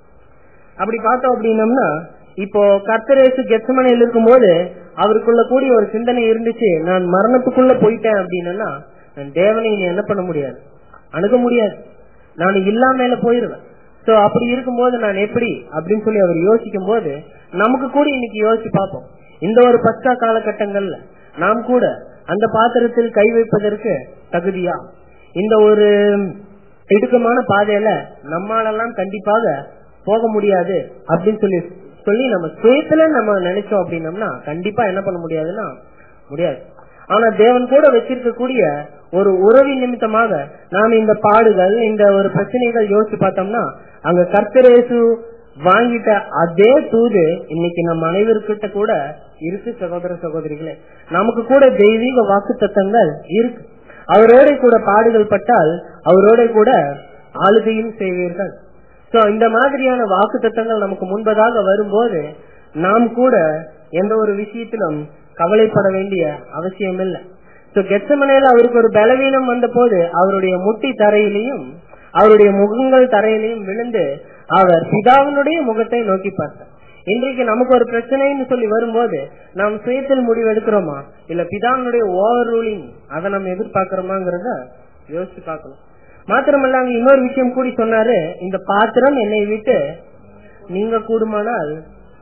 அப்படி பார்த்தோம் அப்படின்னம்னா இப்போ கர்த்தரேசு கெச்சமனையில் இருக்கும் போது அவருக்குள்ள கூடிய ஒரு சிந்தனை இருந்துச்சு நான் மரணத்துக்குள்ள போயிட்டேன் அப்படின்னா நான் தேவனை இனி என்ன பண்ண முடியாது அணுக முடியாது நான் இல்லாமல போயிருவேன் சோ அப்படி இருக்கும்போது நான் எப்படி அப்படின்னு சொல்லி அவர் யோசிக்கும் போது நமக்கு கூட இன்னைக்கு யோசிச்சு பார்ப்போம் இந்த ஒரு பச்சா காலகட்டங்கள்ல நாம் கூட அந்த பாத்திரத்தில் கை வைப்பதற்கு தகுதியா இந்த ஒரு இடுக்கமான பாதையில நம்மாலெல்லாம் கண்டிப்பாக போக முடியாது அப்படின்னு சொல்லி சொல்லி நம்ம சுயத்துல நம்ம நினைச்சோம் அப்படின்னம்னா கண்டிப்பா என்ன பண்ண முடியாதுன்னா முடியாது ஆனா தேவன் கூட வச்சிருக்கக்கூடிய ஒரு உறவின் நிமித்தமாக நாம் இந்த பாடுகள் இந்த ஒரு பிரச்சனைகள் யோசிச்சு பார்த்தோம்னா அங்க கர்த்தரேசு வாங்கிட்ட அதே தூது இன்னைக்கு நம்ம அனைவருக்கிட்ட கூட இருக்கு சகோதர சகோதரிகளே நமக்கு கூட தெய்வீக வாக்கு தத்தங்கள் இருக்கு அவரோட கூட பாடுகள் பட்டால் அவரோட கூட ஆளுகையும் செய்வீர்கள் சோ இந்த மாதிரியான வாக்கு தத்தங்கள் நமக்கு முன்பதாக வரும்போது நாம் கூட எந்த ஒரு விஷயத்திலும் கவலைப்பட வேண்டிய அவசியம் இல்லை சோ கெச்சமனையில அவருக்கு ஒரு பலவீனம் வந்த போது அவருடைய முட்டி தரையிலையும் அவருடைய முகங்கள் தரையிலையும் விழுந்து அவர் பிதாவினுடைய முகத்தை நோக்கி பார்த்தார் இன்றைக்கு நமக்கு ஒரு பிரச்சனைன்னு சொல்லி வரும்போது நாம் சுயத்தில் முடிவெடுக்கிறோமா இல்ல பிதாவினுடைய ஓவர் ரூலிங் அதை நம்ம எதிர்பார்க்கிறோமாங்கிறத யோசிச்சு பார்க்கணும் மாத்திரமல்ல அங்க இன்னொரு விஷயம் கூடி சொன்னாரு இந்த பாத்திரம் என்னை விட்டு நீங்க கூடுமானால்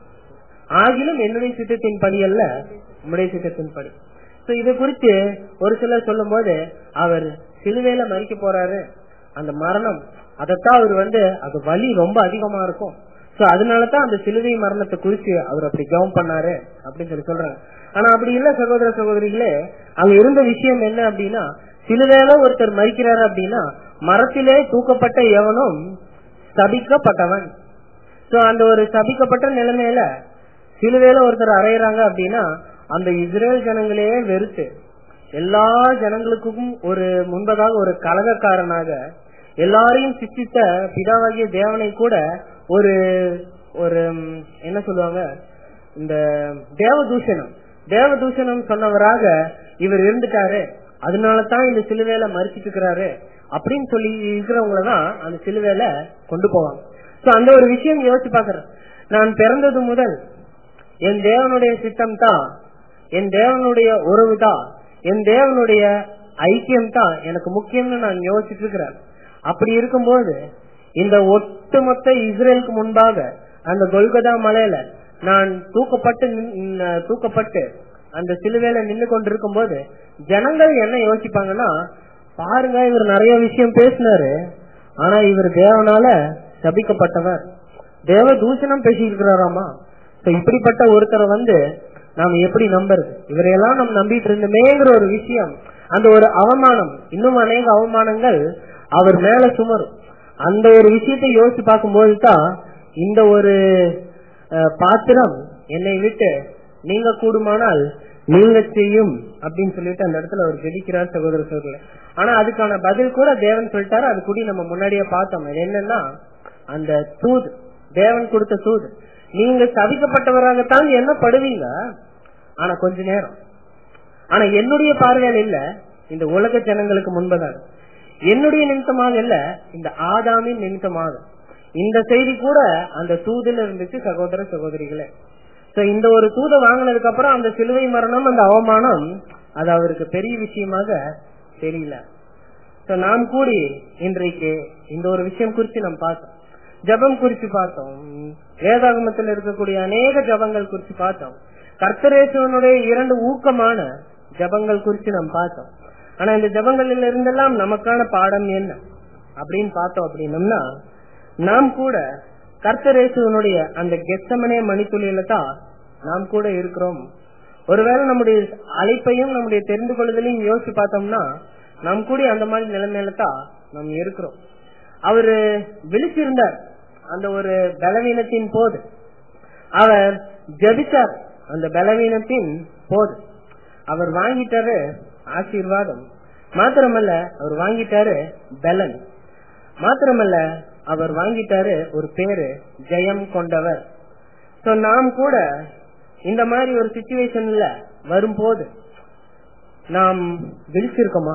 ஆகிலும் என்னுடைய சித்தத்தின் படி அல்ல உம்முடைய சித்தத்தின் படி சோ இதை குறித்து ஒரு சிலர் சொல்லும் போது அவர் சிலுவையில மறிக்க போறாரு அந்த மரணம் அதைத்தான் அவர் வந்து அது வலி ரொம்ப அதிகமா இருக்கும் சோ அதனாலதான் அந்த சிலுவை மரணத்தை குறித்து அவர் அப்படி கவனம் பண்ணாரு அப்படின்னு சொல்லி சொல்றாங்க ஆனா அப்படி இல்ல சகோதர சகோதரிகளே அங்க இருந்த விஷயம் என்ன அப்படின்னா சிலுவையில ஒருத்தர் மறிக்கிறாரு அப்படின்னா மரத்திலே தூக்கப்பட்ட எவனும் சபிக்கப்பட்டவன் சோ அந்த ஒரு சபிக்கப்பட்ட நிலைமையில சிலுவையில ஒருத்தர் அறையிறாங்க அப்படின்னா அந்த இஸ்ரேல் ஜனங்களையே வெறுத்து எல்லா ஜனங்களுக்கும் ஒரு முன்பதாக ஒரு கலகக்காரனாக எல்லாரையும் சித்தித்த பிதாவாகிய தேவனை கூட ஒரு ஒரு ம், என்ன சொல்லுவாங்க இந்த தேவதூஷணம் தேவதூஷணம் சொன்னவராக இவர் இருந்துட்டாரு அதனாலதான் இந்த சிலுவையில மறிச்சிட்டு இருக்கிறாரு அப்படின்னு சொல்லி இருக்கிறவங்கள தான் அந்த சிலுவையில கொண்டு போவாங்க சோ அந்த ஒரு விஷயம் யோசிச்சு பாக்குறேன் நான் பிறந்தது முதல் என் தேவனுடைய சித்தம் தான் என் தேவனுடைய உறவு தான் என் தேவனுடைய ஐக்கியம் தான் எனக்கு முக்கியம்னு நான் யோசிச்சுட்டு இருக்கிறேன் அப்படி இருக்கும்போது இந்த ஒட்டுமொத்த இஸ்ரேலுக்கு முன்பாக அந்த கொல்கதா மலையில நான் தூக்கப்பட்டு நின்- ந- தூக்கப்பட்டு அந்த சிலுவையில நின்னு கொண்டிருக்கும் போது ஜனங்கள் என்ன யோசிப்பாங்கன்னா பாருங்க இவர் நிறைய விஷயம் பேசினாரு ஆனா இவர் தேவனால சபிக்கப்பட்டவர் தேவ தூஷணம் பேசியிருக்கிறாராமா So, இப்படிப்பட்ட ஒருத்தரை வந்து நாம எப்படி நம்புறது இவரையெல்லாம் நம்ம நம்பிட்டு இருந்தோமேங்கிற ஒரு விஷயம் அந்த ஒரு அவமானம் இன்னும் அநேக அவமானங்கள் அவர் மேல சுமரும் அந்த ஒரு விஷயத்தை யோசிச்சு பார்க்கும்போது தான் இந்த ஒரு அஹ், பாத்திரம் என்னை விட்டு நீங்க கூடுமானால் நீங்க செய்யும் அப்படின்னு சொல்லிட்டு அந்த இடத்துல அவர் ஜெபிக்கிறார் சகோதர சகோதரர்களே ஆனா அதுக்கான பதில் கூட தேவன் சொல்லிட்டாரு அது கூடி நம்ம முன்னாடியே பார்த்தோம் அது என்னன்னா அந்த தூது தேவன் கொடுத்த தூது நீங்க சபிக்கப்பட்டவராகத்தான் என்ன படுவீங்க ஆனா கொஞ்ச நேரம் ஆனா என்னுடைய பார்வையில் இல்ல இந்த உலக ஜனங்களுக்கு முன்பதாக என்னுடைய நிமித்தமாக இல்ல இந்த ஆதாமின் நிமித்தமாக இந்த செய்தி கூட அந்த தூதுல இருந்துச்சு சகோதர சகோதரிகளே சோ இந்த ஒரு தூதை வாங்கினதுக்கு அப்புறம் அந்த சிலுவை மரணம் அந்த அவமானம் அது அவருக்கு பெரிய விஷயமாக தெரியல சோ நாம் கூடி இன்றைக்கு இந்த ஒரு விஷயம் குறித்து நாம் பார்த்தோம் ஜபம் குறித்து பார்த்தோம் வேதாகமத்தில் இருக்கக்கூடிய அநேக ஜபங்கள் குறித்து பார்த்தோம் கர்த்தரேசவனுடைய இரண்டு ஊக்கமான ஜபங்கள் குறித்து நாம் பார்த்தோம் ஆனா இந்த ஜபங்களில் இருந்தெல்லாம் நமக்கான பாடம் என்ன அப்படின்னு பார்த்தோம் அப்படின்னம்னா நாம் கூட கர்த்தரேசுவனுடைய அந்த கெத்தமனே மணித்துளியில தான் நாம் கூட இருக்கிறோம் ஒருவேளை நம்முடைய அழைப்பையும் நம்முடைய தெரிந்து கொள்ளுதலையும் யோசிச்சு பார்த்தோம்னா நாம் கூட அந்த மாதிரி நிலைமையில தான் நாம் இருக்கிறோம் அவரு விழிச்சிருந்தார் அந்த ஒரு பலவீனத்தின் போது அவர் ஜபிச்சார் அந்த பலவீனத்தின் போது அவர் வாங்கிட்டாரு ஆசீர்வாதம் மாத்திரமல்ல அவர் வாங்கிட்டாரு பலன் மாத்திரமல்ல அவர் வாங்கிட்டாரு ஒரு பேரு ஜெயம் கொண்டவர் சோ நாம் கூட இந்த மாதிரி ஒரு சுச்சுவேஷன்ல வரும்போது நாம் விழிச்சிருக்கோமா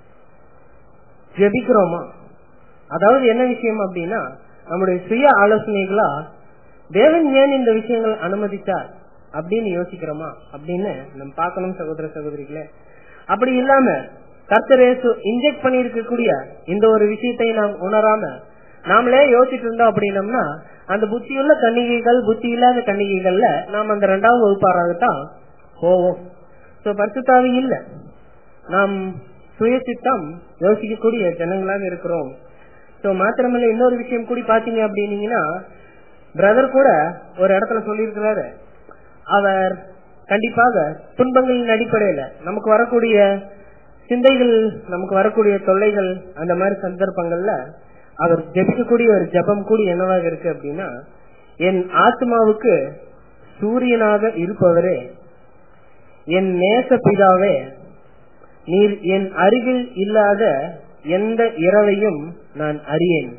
ஜெபிக்கிறோமா அதாவது என்ன விஷயம் அப்படின்னா நம்முடைய சுய ஆலோசனைகளா தேவன் ஏன் இந்த விஷயங்கள் அனுமதித்தார் அப்படின்னு யோசிக்கிறோமா அப்படின்னு நம்ம பார்க்கணும் சகோதர சகோதரிகளே அப்படி இல்லாம கர்த்தரேசு இன்ஜெக்ட் பண்ணி இருக்கக்கூடிய இந்த ஒரு விஷயத்தை நாம் உணராம நாமளே யோசிச்சுட்டு இருந்தோம் அப்படின்னம்னா அந்த புத்தியுள்ள கன்னிகைகள் புத்தி இல்லாத கன்னிகைகள்ல நாம் அந்த இரண்டாவது வகுப்பாராகத்தான் போவோம் சோ பரிசுத்தாவி இல்ல நாம் சுயசித்தம் யோசிக்கக்கூடிய ஜனங்களாக இருக்கிறோம் சோ மாத்திரமல்ல இன்னொரு விஷயம் கூடி பாத்தீங்க அப்படின்னீங்கன்னா பிரதர் கூட ஒரு இடத்துல சொல்லியிருக்கிறாரு அவர் கண்டிப்பாக துன்பங்களின் அடிப்படையில நமக்கு வரக்கூடிய சிந்தைகள் நமக்கு வரக்கூடிய தொல்லைகள் அந்த மாதிரி சந்தர்ப்பங்கள்ல அவர் ஜெபிக்கக்கூடிய ஒரு ஜெபம் கூடி என்னவாக இருக்கு அப்படின்னா என் ஆத்மாவுக்கு சூரியனாக இருப்பவரே என் நேச பிதாவே நீர் என் அருகில் இல்லாத எந்த இரவையும் நான் அறியேன்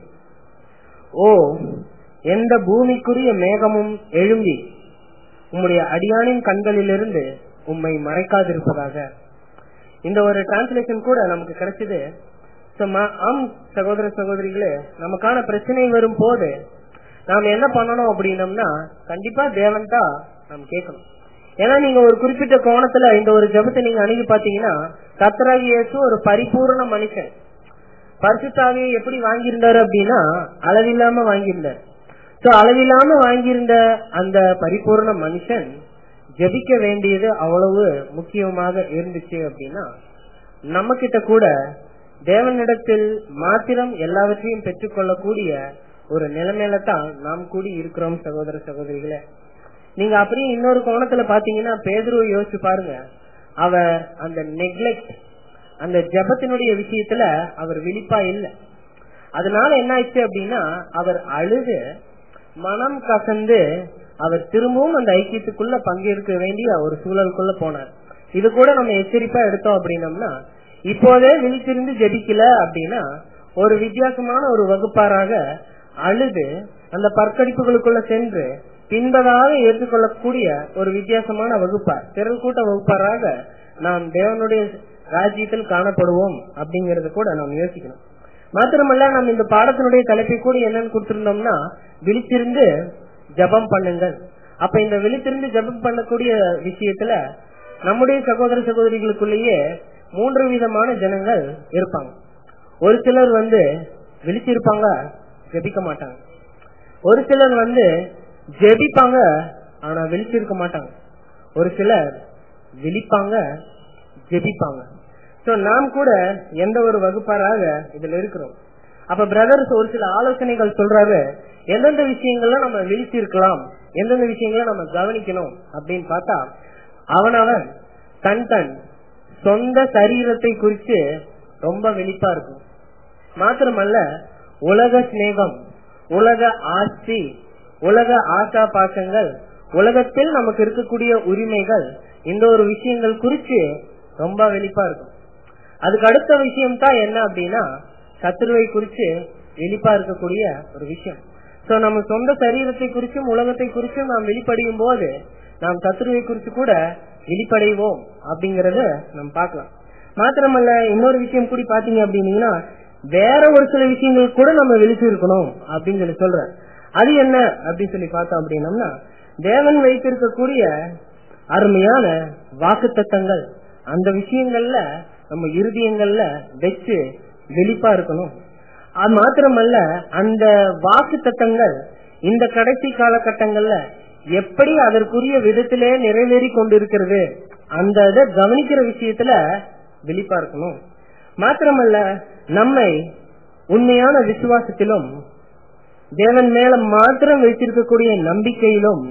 ஓ எந்த பூமிக்குரிய மேகமும் எழும்பி உம்முடைய அடியானின் கண்களிலிருந்து உம்மை மறைக்காதிருப்பதாக இந்த ஒரு டிரான்ஸ்லேஷன் கூட நமக்கு கிடைச்சது So, ம- ஆம் சகோதர சகோதரிகளே நமக்கான பிரச்சனை வரும் போது நாம் என்ன பண்ணணும் அப்படின்னம்னா கண்டிப்பா தேவன் தான் நாம் கேட்கணும் ஏன்னா நீங்க ஒரு குறிப்பிட்ட கோணத்துல இந்த ஒரு ஜெபத்தை நீங்க அணுகி பாத்தீங்கன்னா கத்தராகி இயேசு ஒரு பரிபூர்ண மனுஷன் பரிசுத்தாவியை எப்படி வாங்கியிருந்தாரு அப்படின்னா அளவில்லாம வாங்கியிருந்தார் சோ அளவில்லாம வாங்கியிருந்த அந்த பரிபூர்ண மனுஷன் ஜெபிக்க வேண்டியது அவ்வளவு முக்கியமாக இருந்துச்சு அப்படின்னா நம்ம கிட்ட கூட தேவனிடத்தில் மாத்திரம் எல்லாவற்றையும் பெற்றுக்கொள்ளக்கூடிய ஒரு நிலைமையில தான் நாம் கூடி இருக்கிறோம் சகோதர சகோதரிகளே நீங்க அப்படியே இன்னொரு கோணத்துல பாத்தீங்கன்னா பேதுருவை யோசிச்சு பாருங்க அவர் அந்த நெக்லெக்ட் அந்த ஜெபத்தினுடைய விஷயத்துல அவர் விழிப்பா இல்ல அதனால என்ன ஆயிடுச்சு அப்படின்னா அவர் அழுது மனம் கசந்து அவர் திரும்பவும் அந்த ஐக்கியத்துக்குள்ள பங்கேற்க வேண்டிய ஒரு சூழலுக்குள்ள போனார் இது கூட நம்ம எச்சரிப்பா எடுத்தோம் அப்படின்னம்னா இப்போதே விழித்திருந்து ஜெபிக்கல அப்படின்னா ஒரு வித்தியாசமான ஒரு வகுப்பாராக அழுது அந்த பற்கடிப்புகளுக்குள்ள சென்று பின்பதாக ஏற்றுக்கொள்ளக்கூடிய ஒரு வித்தியாசமான வகுப்பார் திரள் கூட்ட வகுப்பாராக நாம் தேவனுடைய ராஜ்யத்தில் காணப்படுவோம் அப்படிங்கறத கூட நாம் யோசிக்கணும் மாத்திரமல்ல நம்ம இந்த பாடத்தினுடைய தலைப்பை கூட என்னன்னு கொடுத்திருந்தோம்னா விழித்திருந்து ஜபம் பண்ணுங்கள் அப்ப இந்த விழித்திருந்து ஜபம் பண்ணக்கூடிய விஷயத்துல நம்முடைய சகோதர சகோதரிகளுக்குள்ளேயே மூன்று விதமான ஜனங்கள் இருப்பாங்க ஒரு சிலர் வந்து விழிச்சிருப்பாங்க ஜெபிக்க மாட்டாங்க ஒரு சிலர் வந்து ஜெபிப்பாங்க ஆனா விழிச்சிருக்க மாட்டாங்க ஒரு சிலர் விழிப்பாங்க ஜெபிப்பாங்க சோ நாம் கூட எந்த ஒரு வகுப்பாராக இதுல இருக்கிறோம் அப்ப பிரதர்ஸ் ஒரு சில ஆலோசனைகள் சொல்றாரு எந்தெந்த விஷயங்கள்ல நம்ம விழிச்சிருக்கலாம் எந்தெந்த விஷயங்களை நம்ம கவனிக்கணும் அப்படின்னு பார்த்தா அவனவன் தன் தன் சொந்த சரீரத்தை குறித்து ரொம்ப விழிப்பா இருக்கும் மாத்திரமல்ல உலக சிநேகம் உலக ஆட்சி உலக ஆசா பாசங்கள் உலகத்தில் நமக்கு இருக்கக்கூடிய உரிமைகள் இந்த ஒரு விஷயங்கள் குறித்து ரொம்ப வெளிப்பா இருக்கும் அதுக்கு அடுத்த விஷயம் தான் என்ன அப்படின்னா சத்துருவை குறித்து வெளிப்பா இருக்கக்கூடிய ஒரு விஷயம் சோ நம்ம சொந்த சரீரத்தை குறிச்சும் உலகத்தை குறிச்சும் நாம் வெளிப்படையும் போது நாம் சத்துருவை குறித்து கூட வெளிப்படைவோம் அப்படிங்கறத நம்ம பார்க்கலாம் மாத்திரமல்ல இன்னொரு விஷயம் கூடி பாத்தீங்க அப்படின்னீங்கன்னா வேற ஒரு சில விஷயங்கள் கூட நம்ம விழிச்சு இருக்கணும் அப்படின்னு சொல்லி சொல்ற அது என்ன அப்படின்னு சொல்லி பார்த்தோம் அப்படின்னம்னா தேவன் வைத்திருக்கக்கூடிய அருமையான வாக்கு அந்த விஷயங்கள்ல நம்ம இருதயங்கள்ல வச்சு வெளிப்பா இருக்கணும் அது மாத்திரமல்ல அந்த வாக்கு தத்தங்கள் இந்த கடைசி காலகட்டங்கள்ல எப்படி அதற்குரிய விதத்திலே நிறைவேறி கொண்டிருக்கிறது அந்த இதை கவனிக்கிற விஷயத்துல விழிப்பா இருக்கணும் மாத்திரமல்ல நம்மை உண்மையான விசுவாசத்திலும் தேவன் மேல மாத்திரம் வைத்திருக்கக்கூடிய நம்பிக்கையிலும்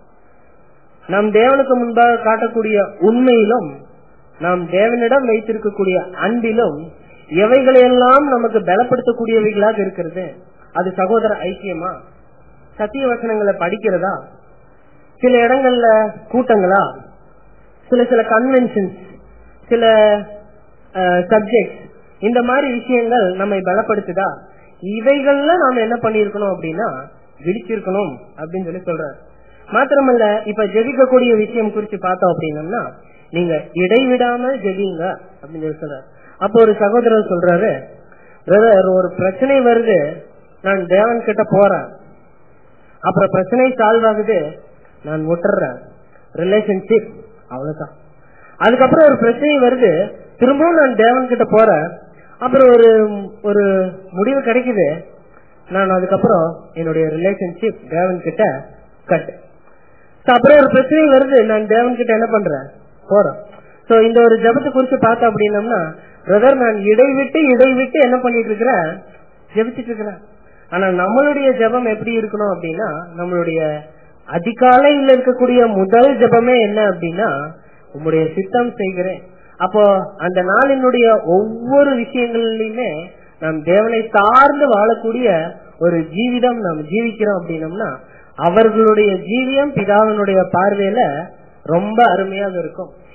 நாம் தேவனுக்கு முன்பாக காட்டக்கூடிய உண்மையிலும் நாம் தேவனிடம் வைத்திருக்கக்கூடிய அன்பிலும் எவைகளையெல்லாம் நமக்கு பலப்படுத்தக்கூடியவைகளாக இருக்கிறது அது சகோதர ஐக்கியமா சத்திய வசனங்களை படிக்கிறதா சில இடங்கள்ல கூட்டங்களா சில சில கன்வென்ஷன்ஸ் சில சப்ஜெக்ட் இந்த மாதிரி விஷயங்கள் நம்மை பலப்படுத்துதா இவைகள்ல நாம என்ன பண்ணிருக்கணும் அப்படின்னா விழிச்சிருக்கணும் அப்படின்னு சொல்லி சொல்றாரு மாத்திரமல்ல இப்ப ஜெபிக்கக்கூடிய விஷயம் குறிச்சு பார்த்தோம் அப்படின்னம்னா நீங்க இடைவிடாமல் ஜெபிங்க அப்படின்னு சொல்லி சொல்றாரு அப்போ ஒரு சகோதரர் சொல்றாரு பிரதர் ஒரு பிரச்சனை வருது நான் தேவன் கிட்ட போறேன் அப்புறம் பிரச்சனை சால்வ் ஆகுது நான் விட்டுறேன் ரிலேஷன்ஷிப் அவ்வளவுதான் அதுக்கப்புறம் ஒரு பிரச்சனை வருது திரும்பவும் நான் தேவன் கிட்ட போறேன் அப்புறம் ஒரு ஒரு முடிவு கிடைக்குது நான் அதுக்கப்புறம் என்னுடைய ரிலேஷன்ஷிப் தேவன் கிட்ட கட் அப்புறம் ஒரு பிரச்சனை வருது நான் தேவன் கிட்ட என்ன பண்றேன் போறேன் சோ இந்த ஒரு ஜபத்தை குறிச்சு பார்த்தோம் அப்படின்னம்னா பிரதர் நான் இடைவிட்டு இடைவிட்டு என்ன பண்ணிட்டு இருக்கிறேன் ஜெபிச்சிட்டு இருக்கிறேன் ஆனா நம்மளுடைய ஜபம் எப்படி இருக்கணும் அப்படின்னா நம்மளுடைய அதிகாலையில் இருக்கக்கூடிய முதல் ஜபமே என்ன அப்படின்னா உங்களுடைய சித்தம் செய்கிறேன் அப்போ அந்த நாளினுடைய ஒவ்வொரு விஷயங்கள்லயுமே நாம் தேவனை சார்ந்து வாழக்கூடிய ஒரு ஜீவிதம் நாம் ஜீவிக்கிறோம் அப்படின்னம்னா அவர்களுடைய ஜீவியம் பிதாவினுடைய பார்வையில ரொம்ப அருமையாக இருக்கும்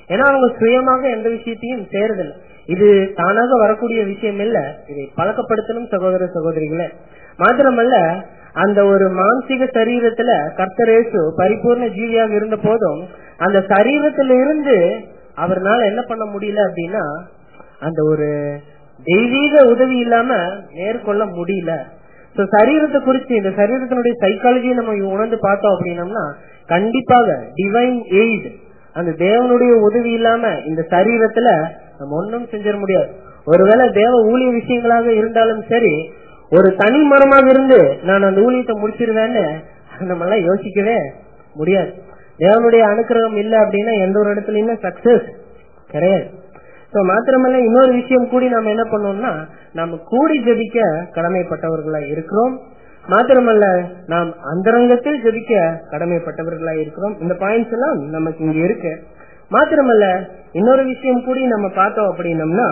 ஏன்னா அவங்க சுயமாக எந்த விஷயத்தையும் செய்யறதில்லை இது தானாக வரக்கூடிய விஷயம் இல்ல இதை பழக்கப்படுத்தணும் சகோதர சகோதரிகளே மாத்திரமல்ல அந்த ஒரு மானசீக சரீரத்துல கர்த்தரேசு பரிபூர்ண ஜீவியாக இருந்த போதும் அந்த சரீரத்தில இருந்து அவர்னால என்ன பண்ண முடியல அப்படின்னா அந்த ஒரு தெய்வீக உதவி இல்லாம மேற்கொள்ள முடியல சோ சரீரத்தை குறிச்சு இந்த சரீரத்தினுடைய சைக்காலஜியை நம்ம உணர்ந்து பார்த்தோம் அப்படின்னம்னா கண்டிப்பாக டிவைன் எய்ட் அந்த தேவனுடைய உதவி இல்லாம இந்த சரீரத்துல நம்ம ஒன்னும் செஞ்சிட முடியாது ஒருவேளை தேவ ஊழிய விஷயங்களாக இருந்தாலும் சரி ஒரு தனி மரமாக இருந்து நான் அந்த ஊழியத்தை முடிச்சிருவேன்னு நம்ம எல்லாம் யோசிக்கவே முடியாது தேவனுடைய அனுக்கிரகம் இல்ல அப்படின்னா எந்த ஒரு இடத்துலயுமே சக்சஸ் கிடையாது சோ மாத்திரமல்ல இன்னொரு விஷயம் கூடி நம்ம என்ன பண்ணோம்னா நம்ம கூடி ஜெபிக்க கடமைப்பட்டவர்களா இருக்கிறோம் மாத்திரமல்ல நாம் அந்தரங்கத்தில் ஜெபிக்க கடமைப்பட்டவர்களா இருக்கிறோம் இந்த பாயிண்ட்ஸ் எல்லாம் நமக்கு இங்க இருக்கு மாத்திரமல்ல இன்னொரு விஷயம் கூடி நம்ம பார்த்தோம் அப்படின்னம்னா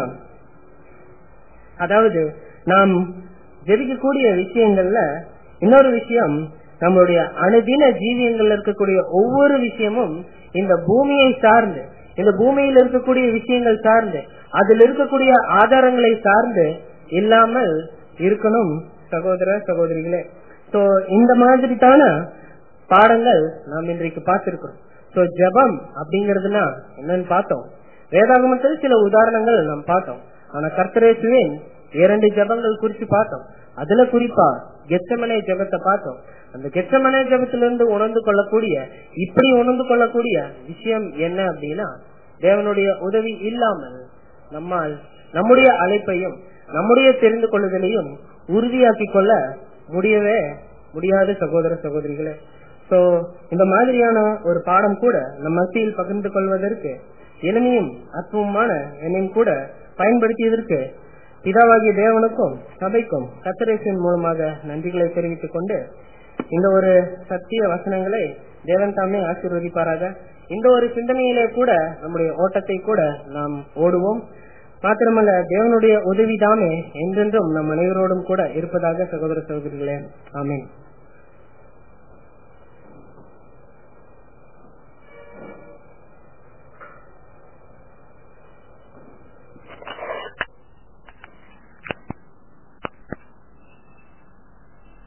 அதாவது நாம் ஜெபிக்கக்கூடிய விஷயங்கள்ல இன்னொரு விஷயம் நம்மளுடைய அனுதின ஜீவியங்கள்ல இருக்கக்கூடிய ஒவ்வொரு விஷயமும் இந்த பூமியை சார்ந்து இந்த பூமியில் இருக்கக்கூடிய விஷயங்கள் சார்ந்து அதில் இருக்கக்கூடிய ஆதாரங்களை சார்ந்து இல்லாமல் இருக்கணும் சகோதர சகோதரிகளே சோ இந்த மாதிரி தான பாடங்கள் நாம் இன்றைக்கு பார்த்திருக்கிறோம் சோ ஜபம் அப்படிங்கறதுனா என்னன்னு பார்த்தோம் வேதாகமத்தில் சில உதாரணங்கள் நாம் பார்த்தோம் ஆனா கர்த்தரேசுவின் இரண்டு ஜபங்கள் குறித்து பார்த்தோம் அதுல குறிப்பா கெச்சமனை ஜபத்தை பார்த்தோம் அந்த கெச்சமனை ஜபத்திலிருந்து உணர்ந்து கொள்ளக்கூடிய இப்படி உணர்ந்து கொள்ளக்கூடிய விஷயம் என்ன அப்படின்னா தேவனுடைய உதவி இல்லாமல் நம்மால் நம்முடைய அழைப்பையும் நம்முடைய தெரிந்து கொள்ளுதலையும் உறுதியாக்கி கொள்ள முடியவே முடியாது சகோதர சகோதரிகளே சோ இந்த மாதிரியான ஒரு பாடம் கூட நம் மத்தியில் பகிர்ந்து கொள்வதற்கு எளிமையும் அற்புதமான என்னையும் கூட பயன்படுத்தியதற்கு பிதாவாகிய தேவனுக்கும் சபைக்கும் கத்தரேசின் மூலமாக நன்றிகளை தெரிவித்துக் கொண்டு இந்த ஒரு சத்திய வசனங்களை தேவன் தாமே ஆசீர்வதிப்பாராக இந்த ஒரு சிந்தனையிலே கூட நம்முடைய ஓட்டத்தை கூட நாம் ஓடுவோம் மாத்திரமல்ல தேவனுடைய உதவி தாமே என்றென்றும் நம் அனைவரோடும் கூட இருப்பதாக சகோதர சகோதரிகளே ஆமீன்